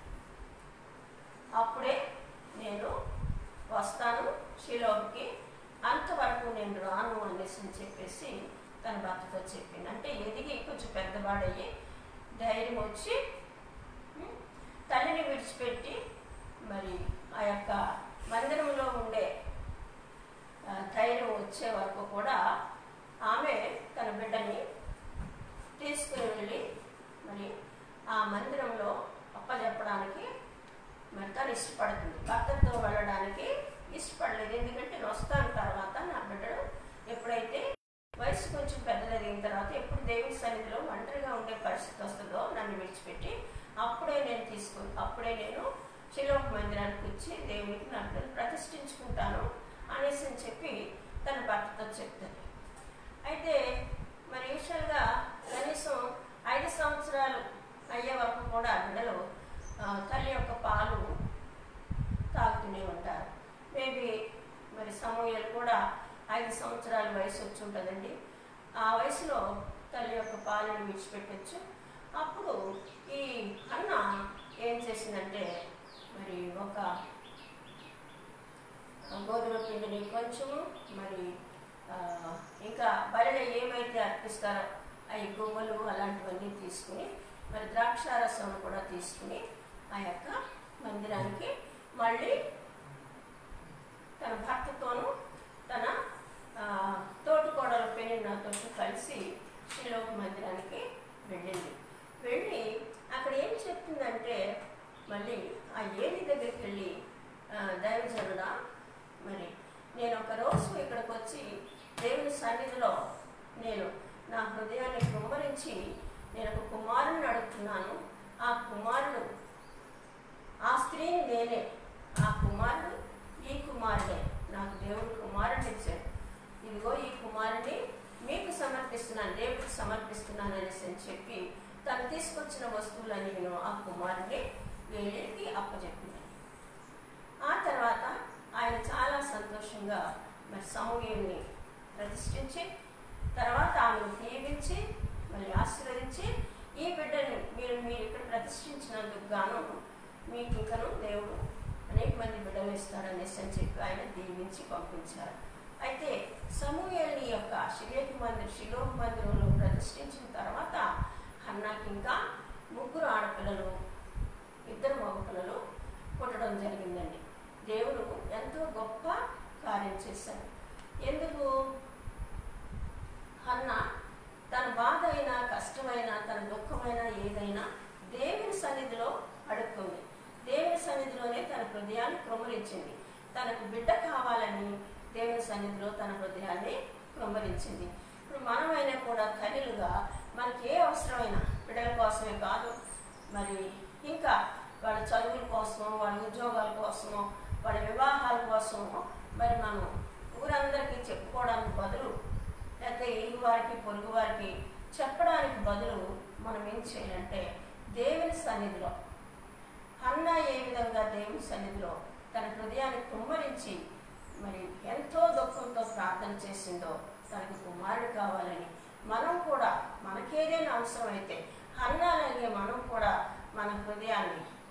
అప్పుడే నేను వస్తాను షిలోకి అంతవరకు నేను రాను అనేసి అని చెప్పేసి తన భర్తతో చెప్పింది అంటే ఎదిగి కొంచెం పెద్దవాడయ్యి ధైర్యం వచ్చి ఉం, తల్లిని విడిచిపెట్టి మరి ఆ యొక్క మందిరంలో ఉండే ఆ, ధైర్యం వచ్చే వరకు కూడా ఆమె తన బిడ్డని తీసుకుని వెళ్ళి మరి ఆ మందిరంలో అప్పచెప్పడానికి మరి తను ఇష్టపడుతుంది భర్తతో వెళ్ళడానికి ఇష్టపడలేదు ఎందుకంటే నేను వస్తాను తర్వాత నా బిడ్డడు ఎప్పుడైతే వయసు కొంచెం పెద్దదగిన తర్వాత ఎప్పుడు దేవుని సన్నిధిలో ఒంటరిగా ఉండే పరిస్థితి వస్తుందో నన్ను విడిచిపెట్టి అప్పుడే నేను తీసుకు అప్పుడే నేను శిలోక మందిరానికి వచ్చి దేవునికి నా బిడ్డను ప్రతిష్ఠించుకుంటాను అనేసి అని చెప్పి తన భర్తతో చెప్తుంది అయితే మరి యూజువల్గా కనీసం ఐదు సంవత్సరాలు అయ్యే వరకు కూడా బిడ్డలు ఆ, తల్లి యొక్క పాలు తాగుతూనే ఉంటారు మేబీ మరి సమూహలు కూడా ఐదు సంవత్సరాల వయసు వచ్చి ఉంటుందండి ఆ వయసులో తల్లి యొక్క పాలను విడిచిపెట్టచ్చు అప్పుడు ఈ అన్న ఏం చేసిందంటే మరి ఒక గోధుమ పిండిని కొంచెము మరి ఆ, ఇంకా బలిలో ఏమైతే అర్పిస్తారో అవి గువ్వలు అలాంటివన్నీ తీసుకుని మరి ద్రాక్షారసం కూడా తీసుకుని ఆ యొక్క మందిరానికి మళ్ళీ తన భర్తతోనూ తన ఆ, తోటికోడల పెళ్ళినతో కలిసి శిలోక మందిరానికి వెళ్ళింది వెళ్ళి అక్కడ ఏం చెప్తుందంటే మళ్ళీ ఆ ఏలి దగ్గరికి వెళ్ళి ఆ, దైవజనుడా మరి నేను ఒక రోజు ఇక్కడికి వచ్చి దేవుని సన్నిధిలో నేను నా హృదయాన్ని కుమ్మరించి నేను ఒక కుమారుని అడుగుతున్నాను ఆ కుమారుడు ఆ స్త్రీని నేనే ఆ కుమారుడు ఈ కుమారుడే నాకు దేవుడు కుమారుడు ఇచ్చాడు ఇదిగో ఈ కుమారుని మీకు సమర్పిస్తున్నాను దేవుడికి సమర్పిస్తున్నాను అనేసి అని చెప్పి తను తీసుకొచ్చిన వస్తువులన్నీ నేను ఆ కుమారుని వేలికి అప్పచెప్పింది ఆ తర్వాత ఆయన చాలా సంతోషంగా మరి సమూహంని ప్రతిష్ఠించి తర్వాత ఆమెను దీవించి మళ్ళీ ఆశీర్వదించి ఈ బిడ్డని మీరు మీరు ఇక్కడ ప్రతిష్ఠించినందుకు గాను మీకు ఇంకను దేవుడు అనేక మంది బిడ్డలు ఇస్తాడనేసి అని చెప్పి ఆయన దీవించి పంపించారు అయితే సమూహల్ని యొక్క శిలేఖ మందిర్ శిలోక మందిరంలో ప్రతిష్ఠించిన తర్వాత హన్నాకి ఇంకా ముగ్గురు ఆడపిల్లలు ఇద్దరు మగపిల్లలు పుట్టడం జరిగిందండి దేవుడు ఎంతో గొప్ప కార్యం చేశాడు ఎందుకు అన్న తన బాధ అయినా కష్టమైన తన దుఃఖమైన ఏదైనా దేవుని సన్నిధిలో అడుక్కుంది దేవుని సన్నిధిలోనే తన హృదయాన్ని కృమరించింది తనకు బిడ్డ కావాలని దేవుని సన్నిధిలో తన హృదయాన్ని కృమరించింది ఇప్పుడు మనమైనా కూడా తల్లులుగా మనకి ఏ అవసరమైనా బిడ్డల కోసమే కాదు మరి ఇంకా వాళ్ళ చదువుల కోసమో వాళ్ళ ఉద్యోగాల కోసమో వాళ్ళ వివాహాల కోసమో మరి మనం ఊరందరికీ చెప్పుకోవడానికి బదులు లేకపోతే ఇరుగు వారికి పొరుగు వారికి చెప్పడానికి బదులు మనం ఏం చేయాలంటే దేవుని సన్నిధిలో అన్న ఏ విధంగా దేవుని సన్నిధిలో తన హృదయాన్ని కుమ్మరించి మరి ఎంతో దుఃఖంతో ప్రార్థన చేసిందో తనకి కుమారుడు కావాలని మనం కూడా మనకేదైనా అవసరమైతే అన్నాలాగే మనం కూడా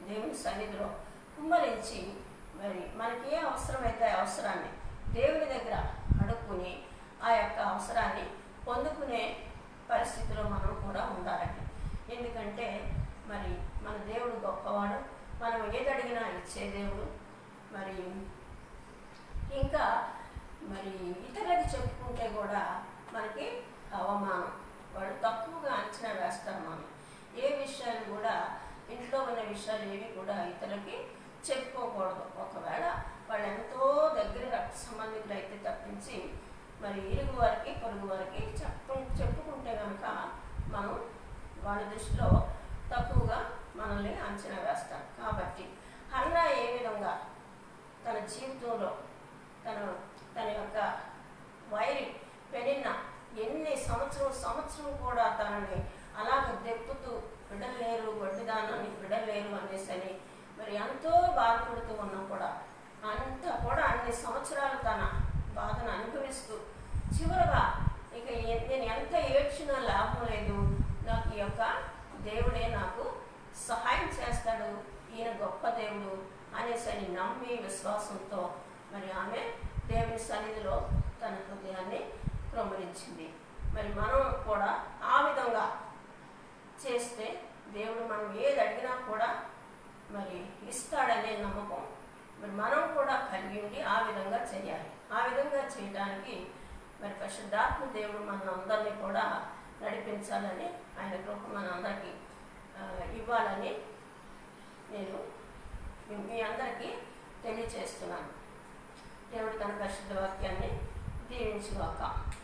దేవుని సన్నిధిలో కుమ్మరించి మరి మనకి ఏ అవసరమైతే ఆ అవసరాన్ని దేవుని దగ్గర అడుక్కుని ఆ యొక్క అవసరాన్ని పొందుకునే పరిస్థితిలో మనం కూడా ఉండాలండి ఎందుకంటే మరి మన దేవుడు గొప్పవాడు మనం ఏది అడిగినా ఇచ్చే దేవుడు మరి ఇంకా మరి ఇతరులకు చెప్పుకుంటే కూడా మనకి అవమానం వాళ్ళు తక్కువగా అంచనా వేస్తారు మనం ఏ విషయాలు కూడా ఇంట్లో ఉన్న విషయాలు ఏవి కూడా ఇతరులకి చెప్పుకోకూడదు ఒకవేళ వాళ్ళు ఎంతో దగ్గర రక్త సంబంధికులు అయితే తప్పించి మరి ఇరుగు వారికి పొరుగు వారికి చెప్పు చెప్పుకుంటే కనుక మనం వాళ్ళ దృష్టిలో తక్కువగా మనల్ని అంచనా వేస్తారు కాబట్టి హన్నా ఏ విధంగా తన జీవితంలో తన తన యొక్క వైరి పెనిన్న ఎన్ని సంవత్సరం సంవత్సరం కూడా తనని అలాగ దెప్పుతూ బిడ్డలేరు గొడ్డిదానాన్ని బిడ్డలేరు అనేసి అని మరి ఎంతో బాధపడుతూ ఉన్నా కూడా అంతా కూడా అన్ని సంవత్సరాలు తన బాధను అనుభవిస్తూ చివరగా ఇక ఏ- నేను ఎంత ఏడ్చినా లాభం లేదు నాకు ఈ యొక్క దేవుడే నాకు సహాయం చేస్తాడు ఈయన గొప్ప దేవుడు అనేసి అని నమ్మి విశ్వాసంతో మరి ఆమె దేవుని సన్నిధిలో తన హృదయాన్ని క్రమరించింది మరి మనం కూడా ఆ విధంగా చేస్తే దేవుడు మనం ఏది అడిగినా కూడా మరి ఇస్తాడనే నమ్మకం మరి మనం కూడా కలిగి ఉండి ఆ విధంగా చేయాలి ఆ విధంగా చేయడానికి మరి పరిశుద్ధాత్మ దేవుడు మన అందరినీ కూడా నడిపించాలని ఆయన కృప మన అందరికీ ఆ, ఇవ్వాలని నేను మీ- మీ అందరికీ తెలియచేస్తున్నాను దేవుడు తన పరిశుద్ధ వాక్యాన్ని దీవించుగాక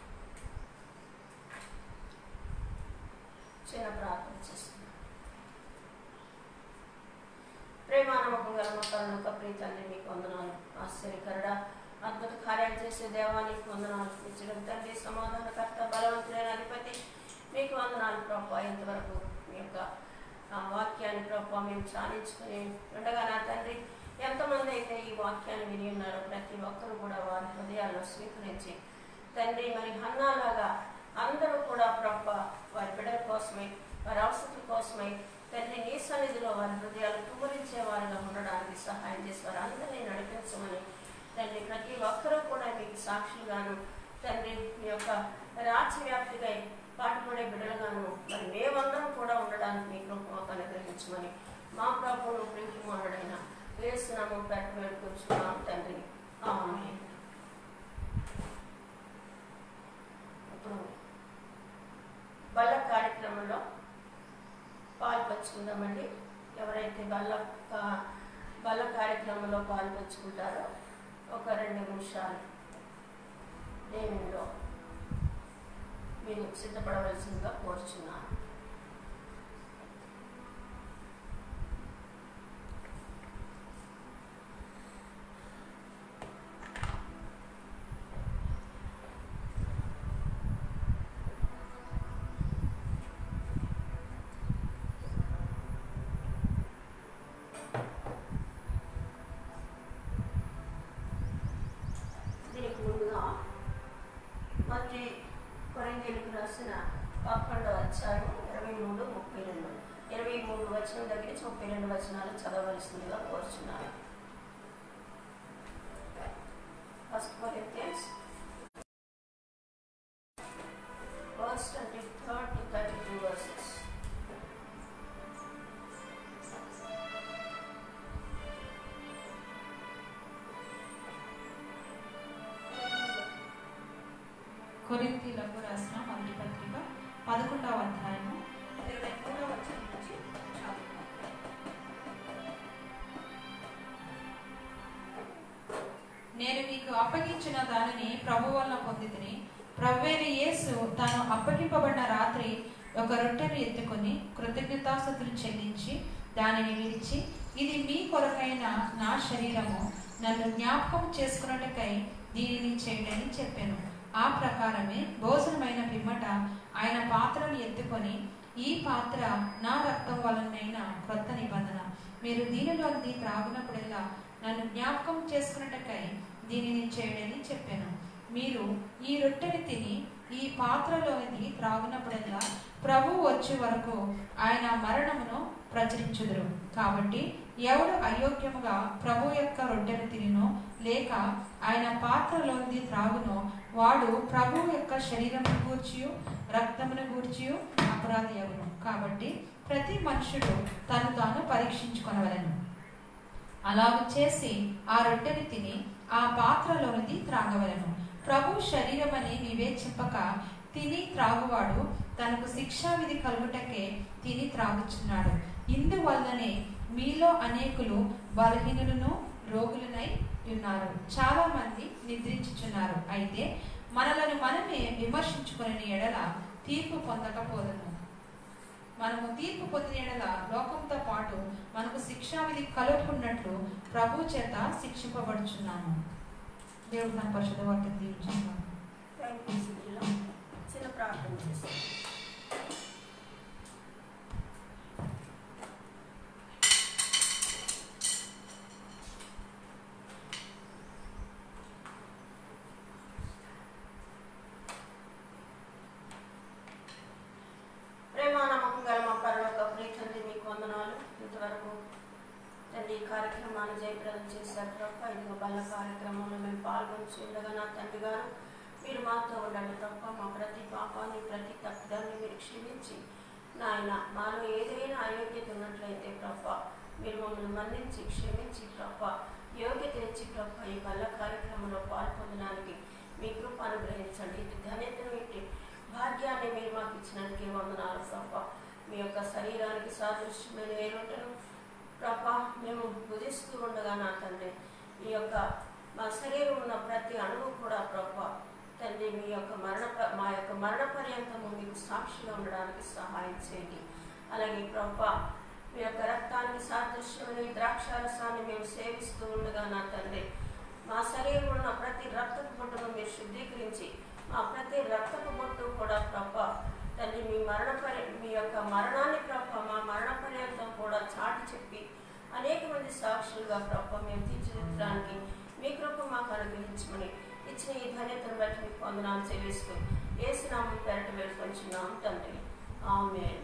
చిన్న ప్రార్థన చేస్తున్నాను ప్రేమానమ్మకం గల మొక్కలను ప్రీతాన్ని మీకు వందనాలు ఆశ్చర్యకరడ అద్భుత కార్యాలు చేసే దేవానికి వందనాలు ఇచ్చడం తండ్రి సమాధానకర్త బలవంతులైన అధిపతి మీకు వందనాలు ప్రభావ ఇంతవరకు మీ యొక్క ఆ, వాక్యాన్ని ప్రభావ మేము చాలించుకుని ఉండగా నా తండ్రి ఎంతమంది అయితే ఈ వాక్యాన్ని విని ఉన్నారో ప్రతి ఒక్కరు కూడా వారి హృదయాల్లో స్వీకరించి తండ్రి మరి హన్నాలాగా అందరూ కూడా ప్రభ వారి బిడ్డల కోసమై వారి అవసరం కోసమై తండ్రి నీ సన్నిధిలో వారి హృదయాలు కుమరించే వారిగా ఉండడానికి సహాయం చేసి వారి అందరినీ నడిపించమని తండ్రి ప్రతి ఒక్కరూ కూడా మీకు సాక్షులుగాను తండ్రి మీ యొక్క రాజ్యవ్యాప్తిగా పాటుపడే బిడ్డలుగాను మరి మేమందరం కూడా ఉండడానికి మీ కృప మాకు అనుగ్రహించమని మా ప్రభువును ప్రీతిమానుడైన వేస్తున్నాము పెట్ట వేడుకొచ్చుకున్నాం తండ్రి ఆమేన్. ఇప్పుడు బల్ల కార్యక్రమంలో పాల్పంచుకుందామండి ఎవరైతే బల్ల కా- బల్ల కార్యక్రమంలో పాల్పంచుకుంటారో ఒక రెండు నిమిషాలు దేవునిలో మీరు సిద్ధపడవలసిందిగా కోరుచున్నాను దీనికి ముందుగా మొదటి కొరిందీలకు రాసిన పదకొండవ అధ్యాయం ఇరవై మూడు ముప్పై రెండు ఇరవై మూడు వచనం దగ్గర నుంచి ముప్పై రెండు వచనాలు చదవలసిందిగా కోరుచున్నాను first Corinthians verse 23 to 32 verses. కొరింథీలకు రాసిన మొదటి పత్రిక పదకొండవ అధ్యాయము ఇరవై మూడవ వచనం నుంచి చదువుకుందాం. నేను మీకు అప్పగించిన దానిని ప్రభు వలన పొందితిని ప్రభువైన యేసు తాను అప్పగింపబడిన రాత్రి ఒక రొట్టెను ఎత్తుకొని కృతజ్ఞతాస్థుతులు చెల్లించి దానిని విరిచి ఇది మీ కొరకైన నా శరీరము నన్ను జ్ఞాపకం చేసుకున్నట్టుకై దీనిని చేయండి చెప్పాను ఆ ప్రకారమే భోజనమైన పిమ్మట ఆయన పాత్రను ఎత్తుకొని ఈ పాత్ర నా రక్తం వలనైన క్రొత్త నిబంధన మీరు దీనిలోది త్రాగినప్పుడల్లా నన్ను జ్ఞాపకం చేసుకున్నట్టుకై దీనిని చేయడని చెప్పాను మీరు ఈ రొట్టెని తిని ఈ పాత్రలోనిది త్రాగినప్పుడల్లా ప్రభు వచ్చే వరకు ఆయన మరణమును ప్రచురించుదురు కాబట్టి ఎవడు అయోగ్యముగా ప్రభు యొక్క రొట్టెను తినినో లేక ఆయన పాత్రలోనిది త్రాగునో వాడు ప్రభు యొక్క శరీరమును గూర్చియు రక్తమును గూర్చియు అపరాధి అగును కాబట్టి ప్రతి మనుషుడు తను తాను పరీక్షించుకొనవలెను అలాగు చేసి ఆ రొట్టెని తిని ఆ పాత్రలోనిది త్రాగవలెను ప్రభు శరీరమని వివేచింపక తిని త్రాగువాడు తనకు శిక్షా విధి కలుగుటకే తిని త్రాగుచున్నాడు ఇందువల్లనే మీలో అనేకులు బలహీనులను రోగులనై ఉన్నారు చాలా మంది నిద్రించుచున్నారు అయితే మనలను మనమే విమర్శించుకుని ఎడల తీర్పు పొందకపోదును మనము తీర్పు పొందిన ఎడల లోకంతో పాటు మనకు శిక్షా విధి కలుగుకున్నట్లు ప్రభు చేత శిక్షింపబడుచున్నాము దేవుడు తన పరిశుద్ధ వాక్యం దీవించున్నాము థ్యాంక్ యూ సిద్ధిలో చిన్న ప్రార్థన చేస్తాం ప్రేమానమ్మకం గల మా పరలోక ప్రీతండి మీకు వందనాలు ఇంతవరకు తండ్రి ఈ కార్యక్రమాన్ని జయప్రదం చేశారు తప్ప ఇదిగో బల్ల కార్యక్రమంలో మేము పాల్గొని ఉండగా నా తండ్రి గారు మీరు మాతో ఉండండి తప్ప మా ప్రతి పాపాన్ని ప్రతి తప్పుదాన్ని మీరు క్షమించి నాయన మాలో ఏదైనా అయోగ్యత ఉన్నట్లయితే ప్రభ మీరు మమ్మల్ని మన్నించి క్షమించి ప్రభ యోగ్యత ఇచ్చి ప్రభ ఈ బల్ల కార్యక్రమంలో పాల్పొందడానికి మీ కృప అనుగ్రహించండి ఇటు ధన్యతను ఇట్టి భాగ్యాన్ని మీరు మాకు ఇచ్చినందుకే వందనాలు ప్రభ మీ యొక్క శరీరానికి సాదృశ్యమైన ఏ రొట్టెను ప్రభా మేము భుజిస్తూ ఉండగా నా తండ్రి ఈ యొక్క మా శరీరం ఉన్న ప్రతి అణువు కూడా ప్రభా తండ్రి మీ యొక్క మరణ ప- మా యొక్క మరణ పర్యంతము మీకు సాక్షిగా ఉండడానికి సహాయం చేయండి అలాగే ప్రభా మీ యొక్క రక్తానికి సాదృశ్యమైన ఈ ద్రాక్షారసాన్ని మేము సేవిస్తూ ఉండగా నా తండ్రి మా శరీరంలో ఉన్న ప్రతి రక్తపు బొట్టును మీరు శుద్ధీకరించి మా ప్రతి రక్తపు బొట్టు కూడా ప్రభా తండ్రి మీ మరణ పరి మీ యొక్క మరణాన్ని ప్రభ మా మరణ పర్యంతం కూడా చాటి చెప్పి అనేక మంది సాక్షులుగా ప్రభ మేము తీర్చిదిద్దడానికి మీ కృప మాకు అనుగ్రహించమని ఇచ్చిన ఈ ధన్యతను బట్టి మీకు వందనాలు చెల్లిస్తూ ఏసునామం పెరట వేడుకొంచున్నాం తండ్రి ఆమేన్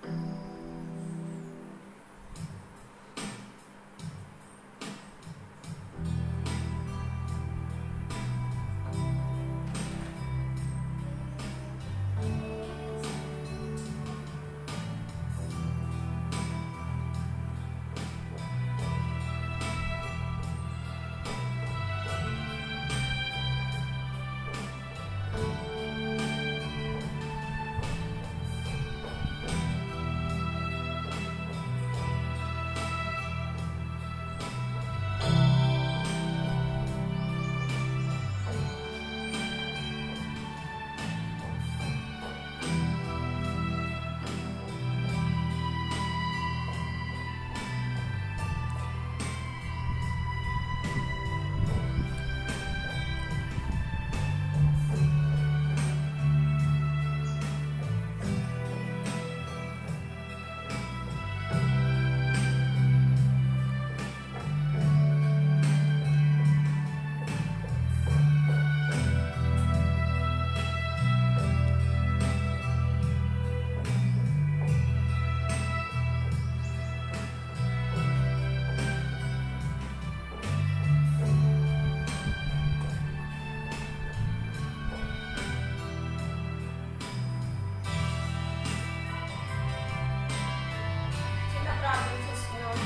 చిన్న ప్రార్థన చేసుకున్నాము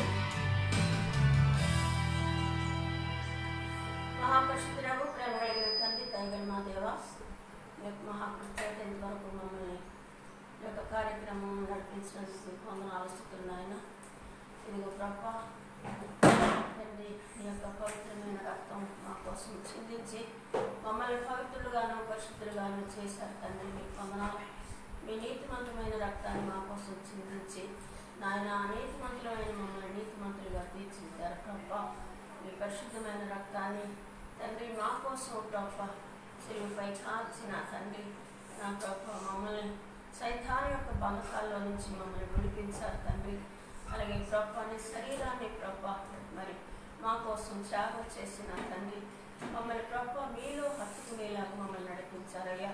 మహాపరిశుద్ధులకు ప్రేమ కలిగిన తండ్రి దయగల మా దేవ మీ యొక్క మహాకృత్యాలు ఇంతవరకు మమ్మల్ని ఈ యొక్క కార్యక్రమం నడిపించినందుకు వందనాలు స్థుతున్నాయన ఇదిగో ప్రభ తండ్రి మీ యొక్క పవిత్రమైన రక్తం మా కోసం చిందించి మమ్మల్ని పవిత్రులుగాను పరిశుద్ధులుగాను చేశారు తండ్రి మీకు వందనాలు మీ నీతిమంతమైన రక్తాన్ని మా కోసం చిందించి నాయన నీతిమంతులమైన మమ్మల్ని నీతిమంతులుగా తీర్చిదిద్దారు ప్రభా మీ పరిశుద్ధమైన రక్తాన్ని తండ్రి మా కోసం ప్రభా సిలువుపై కాల్చిన తండ్రి నా ప్రభా మమ్మల్ని సైతాన్ యొక్క బంధకాల్లో నుంచి మమ్మల్ని విడిపించారు తండ్రి అలాగే ప్రభా నీ శరీరాన్ని ప్రభా మరి మా కోసం త్యాగం చేసిన తండ్రి మమ్మల్ని ప్రభా మీలో హత్తుకునేలాగా మమ్మల్ని నడిపించారయ్యా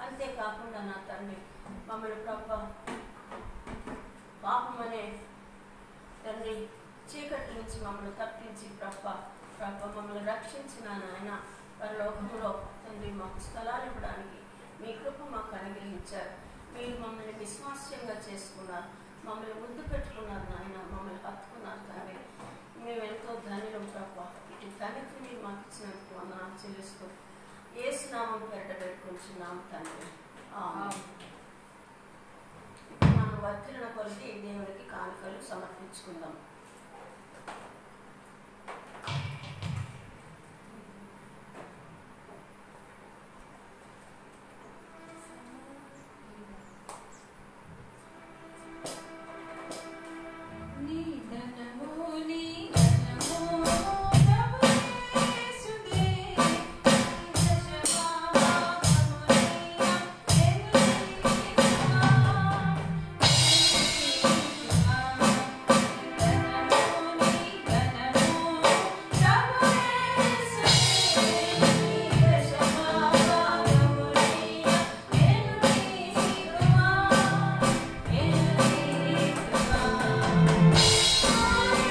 అంతేకాకుండా నా తండ్రి మమ్మల్ని ప్రభా పాపం అనే నుంచి మమ్మల్ని తప్పించి ప్రభ ప్రభ మమ్మల్ని రక్షించిన నాయన పరలోకంలో తండ్రి మాకు స్థలాలు ఇవ్వడానికి మీ కృప మాకు అనుగ్రహించారు మీరు మమ్మల్ని విశ్వాస్యంగా చేసుకున్నారు మమ్మల్ని ముద్దు పెట్టుకున్నారు నాయన మమ్మల్ని హత్తుకున్నారు తండ్రి మేము ఎంతో ధన్యులం ప్రభ ఇటు ఘనత మీరు మాకు ఇచ్చినందుకు వందనాలు చెల్లిస్తూ ఏసు నామం పెరట పెట్టుకుంటున్నాం తండ్రి ఆమేన్. ఇప్పుడు మనం వర్తిన కొలిది దేవునికి కానుకలు సమర్పించుకుందాం నీ ధనము నీ ధనము ప్రభుయేసుదే దశమామమునియ ఎనునియా ధనము నీ ధనము ప్రభుయేసుదే దశమామమునియ ఎనునియా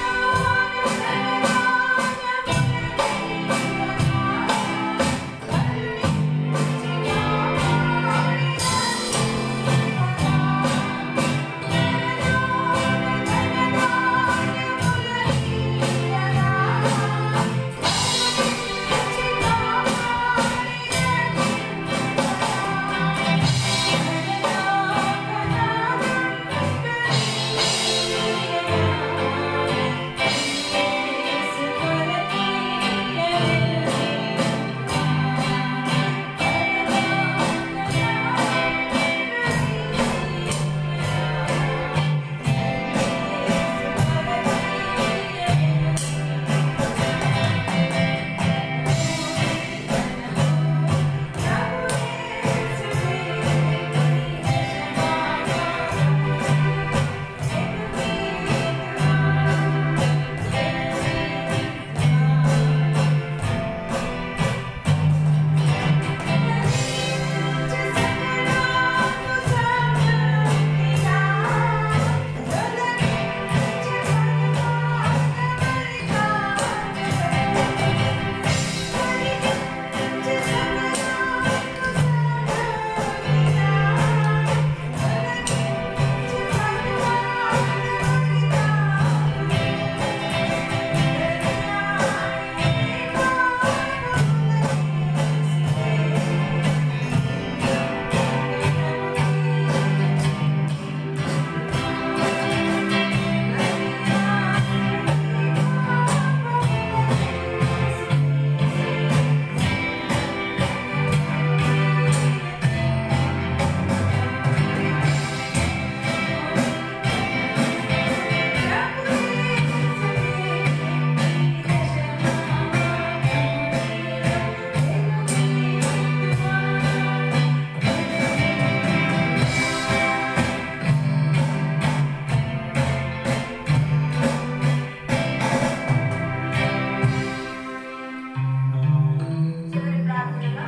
చివరి ప్రార్థనగా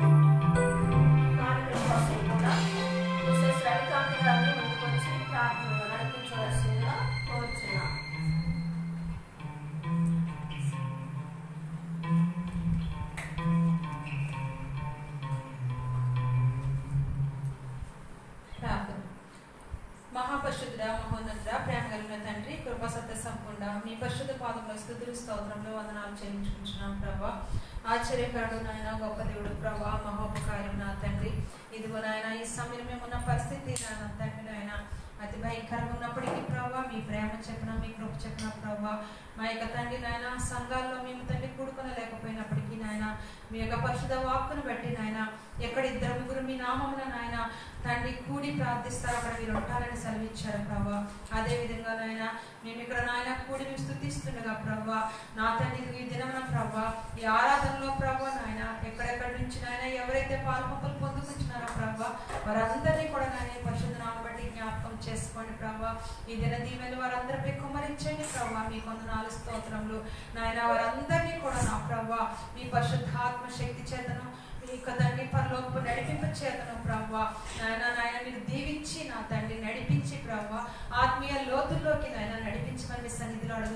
కానుకల కోసం కూడా మిసెస్ రవికాంత్ గారిని ముందుకొచ్చి ప్రార్థనలు నడిపించవలసిందిగా కోరుచున్నాం ప్రార్థన మహాపరిశుద్ధుడ మహోన్నతుడ ప్రేమ కలిగిన తండ్రి కృపా సత్య సంపూర్ణ మీ పరిశుద్ధ పాదంలో స్థుతులు స్తోత్రంలో వందనాలు చెల్లించుకుంటున్నాం ప్రభా ఆశ్చర్యకరుడు నాయన గొప్ప దేవుడు ప్రభా మహోపకారం నా తండ్రి ఇదిగో నాయన ఈ సమయం మేమున్న పరిస్థితి నాయన తండ్రి నాయన అతి భయంకరంగా ఉన్నప్పటికీ ప్రభా మీ ప్రేమ చెప్పిన మీ కృప చెప్పిన ప్రభా మా యొక్క తండ్రి నాయన సంఘాల్లో మేము తండ్రి కూడుకొనలేకపోయినప్పటికీ నాయన మీ యొక్క పరిశుద్ధ వాక్కును బట్టి నాయన ఎక్కడ ఇద్దరు ముగ్గురు మీ నామమున నాయన తండ్రి కూడి ప్రార్థిస్తారు అక్కడ మీరు ఉంటారని సెలవిచ్చారు ప్రభా అదే విధంగా నాయన మేము ఇక్కడ నాయన కూడి మేము స్థుతిస్తుండగా ప్రభా నా తండ్రి ఇదిగో ఈ దినమున ప్రభా ఈ ఆరాధనలో ప్రభా నాయన ఎక్కడెక్కడి నుంచి నాయన ఎవరైతే పాల్పంపులు పొందుకుంటున్నారో ప్రభా వారందరినీ కూడా నాయన ఈ పరిశుద్ధ నామం బట్టి జ్ఞాపకం చేసుకోండి ప్రభా ఈ దిన దీవెలు వారందరిపై కుమరించండి ప్రభా మీ కొందనాలు స్తోత్రములు నాయన వారందరినీ కూడా నా ప్రభా మీ పరిశుద్ధాత్మ శక్తి చేతను మీ యొక్క తండ్రి పరలోకపు నడిపింపు చేతను ప్రభా నాయన నాయన మీరు దీవించి నా తండ్రి నడిపించి ప్రభా ఆత్మీయ లోతుల్లోకి నాయన నడిపించమని మీ సన్నిధిలో అడుగుతున్నాను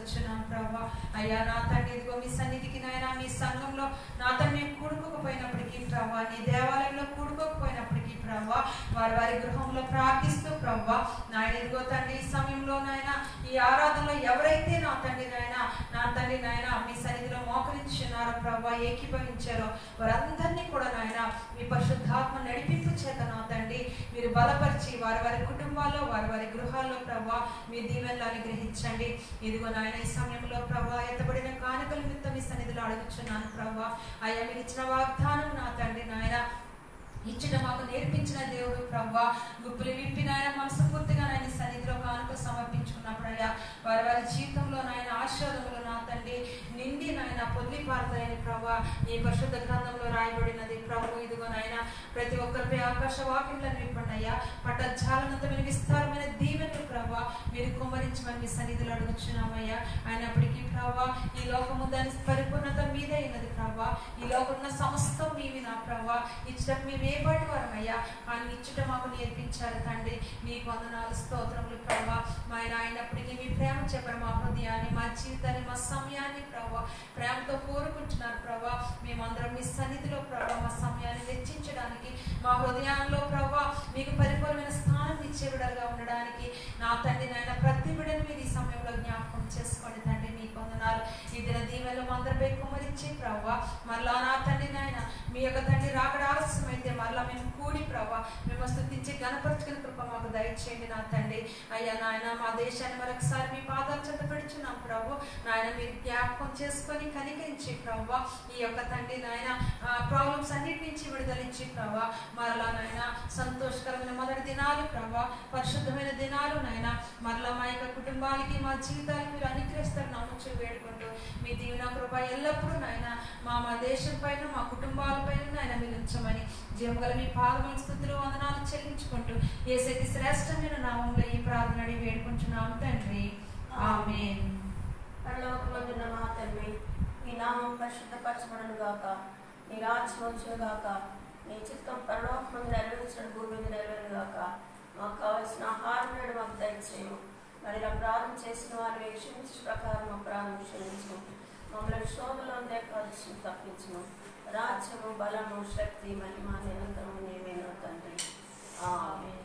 వచ్చున్నాం ప్రభా అయ్యా నా తండ్రి ఇదిగో మీ సన్నిధికి నాయన మీ సంఘంలో నా తండ్రి మేము కూడుకోకపోయినప్పటికీ ప్రభా నీ దేవాలయంలో కూడుకోకపోయినప్పటికీ ప్రభా వారి వారి గృహంలో ప్రార్థిస్తూ ప్రభా నాయన ఇదిగో తండ్రి ఈ సమయంలో నాయన ఈ ఆరాధనలో ఎవరైతే నా తండ్రి నాయన నా తండ్రి నాయన మీ సన్నిధిలో మోకరించున్నారో ప్రభా ఏకీభవించారో వారందరినీ కూడా నాయన మీ పరిశుద్ధాత్మ నడిపింపు చేత నా తండ్రి మీరు బలపరిచి వారి వారి కుటుంబాల్లో వారి వారి గృహాల్లో ప్రభా మీ దీవెనలు అనుగ్రహించండి ఇదిగో నాయన ఈ సమయంలో ప్రభా ఎత్తబడిన కానుకల నిమిత్తం మీ సన్నిధిలో అడుగుచున్నాను ప్రభా అయ్యా మీరు ఇచ్చిన వాగ్దానం నా తండ్రి నాయన ఇచ్చట మాకు నేర్పించిన దేవుడు ప్రభా గుప్పులు విప్పి నాయన మనస్ఫూర్తిగా నాయన ఈ సన్నిధిలో కానుక సమర్పించుకున్నప్పుడు అయ్యా వారి వారి జీవితంలో నాయన ఆశీర్వాదములు నా తండ్రి నిండి నాయన పొంది పారుతాయని ప్రభా ఈ పరిశుద్ధ గ్రంథంలో రాయబడినది ప్రభు ఇదిగో నాయన ప్రతి ఒక్కరిపై ఆకాశ వాక్యములను విప్పండి అయ్యా పట్టజాలనంత మీరు విస్తారమైన దీవెనలు ప్రభా మీరు కుమ్మరించమని మీ సన్నిధిలో అడుగుచున్నామయ్యా అయినప్పటికీ ప్రభా ఈ లోకము దాని పరిపూర్ణత మీదే ఉన్నది ప్రభా ఈ లోకమున్న సమస్తం మీవి నా ప్రభా ఇచ్చటం మేము ఏ పాటి వారమయ్యా కానీ ఇచ్చట మాకు నేర్పించారు తండ్రి మీ వందనాలు స్తోత్రములు ప్రభా మా ఆయన అయినప్పటికీ మీ ప్రేమ చెప్పరు మా హృదయాన్ని మా జీవితాన్ని మా సమయాన్ని ప్రభా ప్రేమతో కోరుకుంటున్నారు ప్రభా మేమందరం మీ సన్నిధిలో ప్రభా మా సమయాన్ని వెచ్చించడానికి మా హృదయాల్లో ప్రభా మీకు పరిపూర్ణమైన స్థానం ఇచ్చేవిడలుగా ఉండడానికి నా తండ్రి నాయన ప్రతి బిడ్డను మీరు ఈ సమయంలో జ్ఞాపకం చేసుకోండి తండ్రి మీకు వందనాలు ఈ దిన దీవెనలో మా అందరిపై కుమరించి ప్రభా మరలా నా తండ్రి నాయన మీ యొక్క తండ్రి రాకడ ఆలస్యమైతే మరలా మేము కూడి ప్రభా మేము స్థుతించి గణపరచుకుని కృప మాకు దయచేయండి నా తండ్రి అయ్యా నాయన మా దేశాన్ని మరొకసారి మీ పాదాలు చెంత పెడుచున్నాం ప్రభు నాయన మీరు జ్ఞాపకం చేసుకొని కనికరించి ప్రభా ఈ యొక్క తండ్రి నాయన ప్రాబ్లమ్స్ అన్నిటి నుంచి విడుదలించి ప్రభా మరలా నాయన సంతోషకరమైన మొదటి దినాలు ప్రభా పరిశుద్ధమైన దినాలు నాయన మరలా మా యొక్క కుటుంబానికి మా జీవితానికి మీరు అనుగ్రహిస్తారు నమ్మచ్చు వేడుకుంటూ మీ దీవెన కృప ఎల్లప్పుడూ నాయన మా మా దేశం పైన మా కుటుంబాల పైన నాయన మీరు ఉంచమని జీవగల మీ పాదముల స్థుతులు వందనాలు చెల్లించుకుంటూ ఏసైతే శ్రేష్టమైన నామంలో ఈ ప్రార్థన అడిగి వేడుకుంటున్నాం తండ్రి ఆమేన్ పరలోకమందున్న మా తండ్రి నీ నామం పరిశుద్ధపరచబడను గాక నీ రాజ్యం వచ్చును గాక నీ చిత్తం పరలోకమందు నెరవేర్చిన భూమి మీద నెరవేరును గాక మాకు కావలసిన ఆహారం నేడు మాకు దయచేయము మరి ఇలా ప్రార్థన చేసిన వారిని క్షమించే ప్రకారం మా ప్రార్థన క్షమించము మమ్మల్ని శోధలో దేకాల్సి తప్పించము రాజ్యము బలము శక్తి మహిమ నిరంతరము నేమేనో తండ్రి ఆమె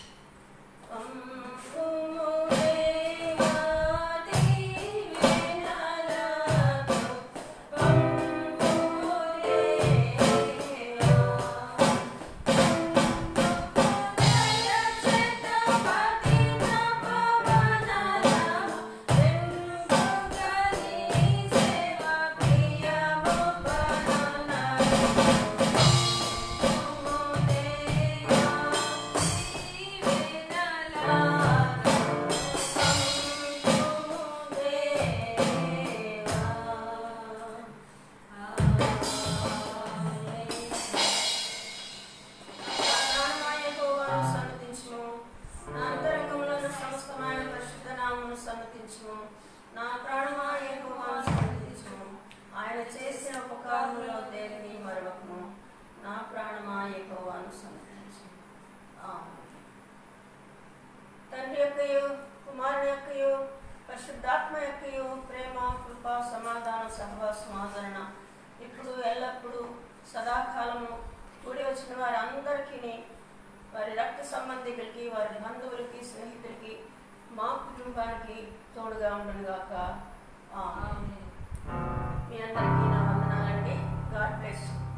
నా ప్రాణమా యెహోవాను సన్నతించుము. ఆయన చేసిన ఉపకారములో దేనిని మరవకము నా ప్రాణమా యెహోవాను సన్నతించుము. ఆమేన్. తండ్రి యొక్కయు కుమారుని యొక్కయు పరిశుద్ధాత్మ యొక్కయు ప్రేమ కృప సమాధాన సహవాసం ఆదరణ ఇప్పుడు ఎల్లప్పుడూ సదాకాలము కూడి వచ్చిన వారి అందరికీ వారి రక్త సంబంధికులకి వారి బంధువులకి స్నేహితులకి మా కుటుంబానికి తోడుగా ఉండను గాక ఆమేన్. మీ అందరికీ నా వందనాలండి గాడ్ బ్లెస్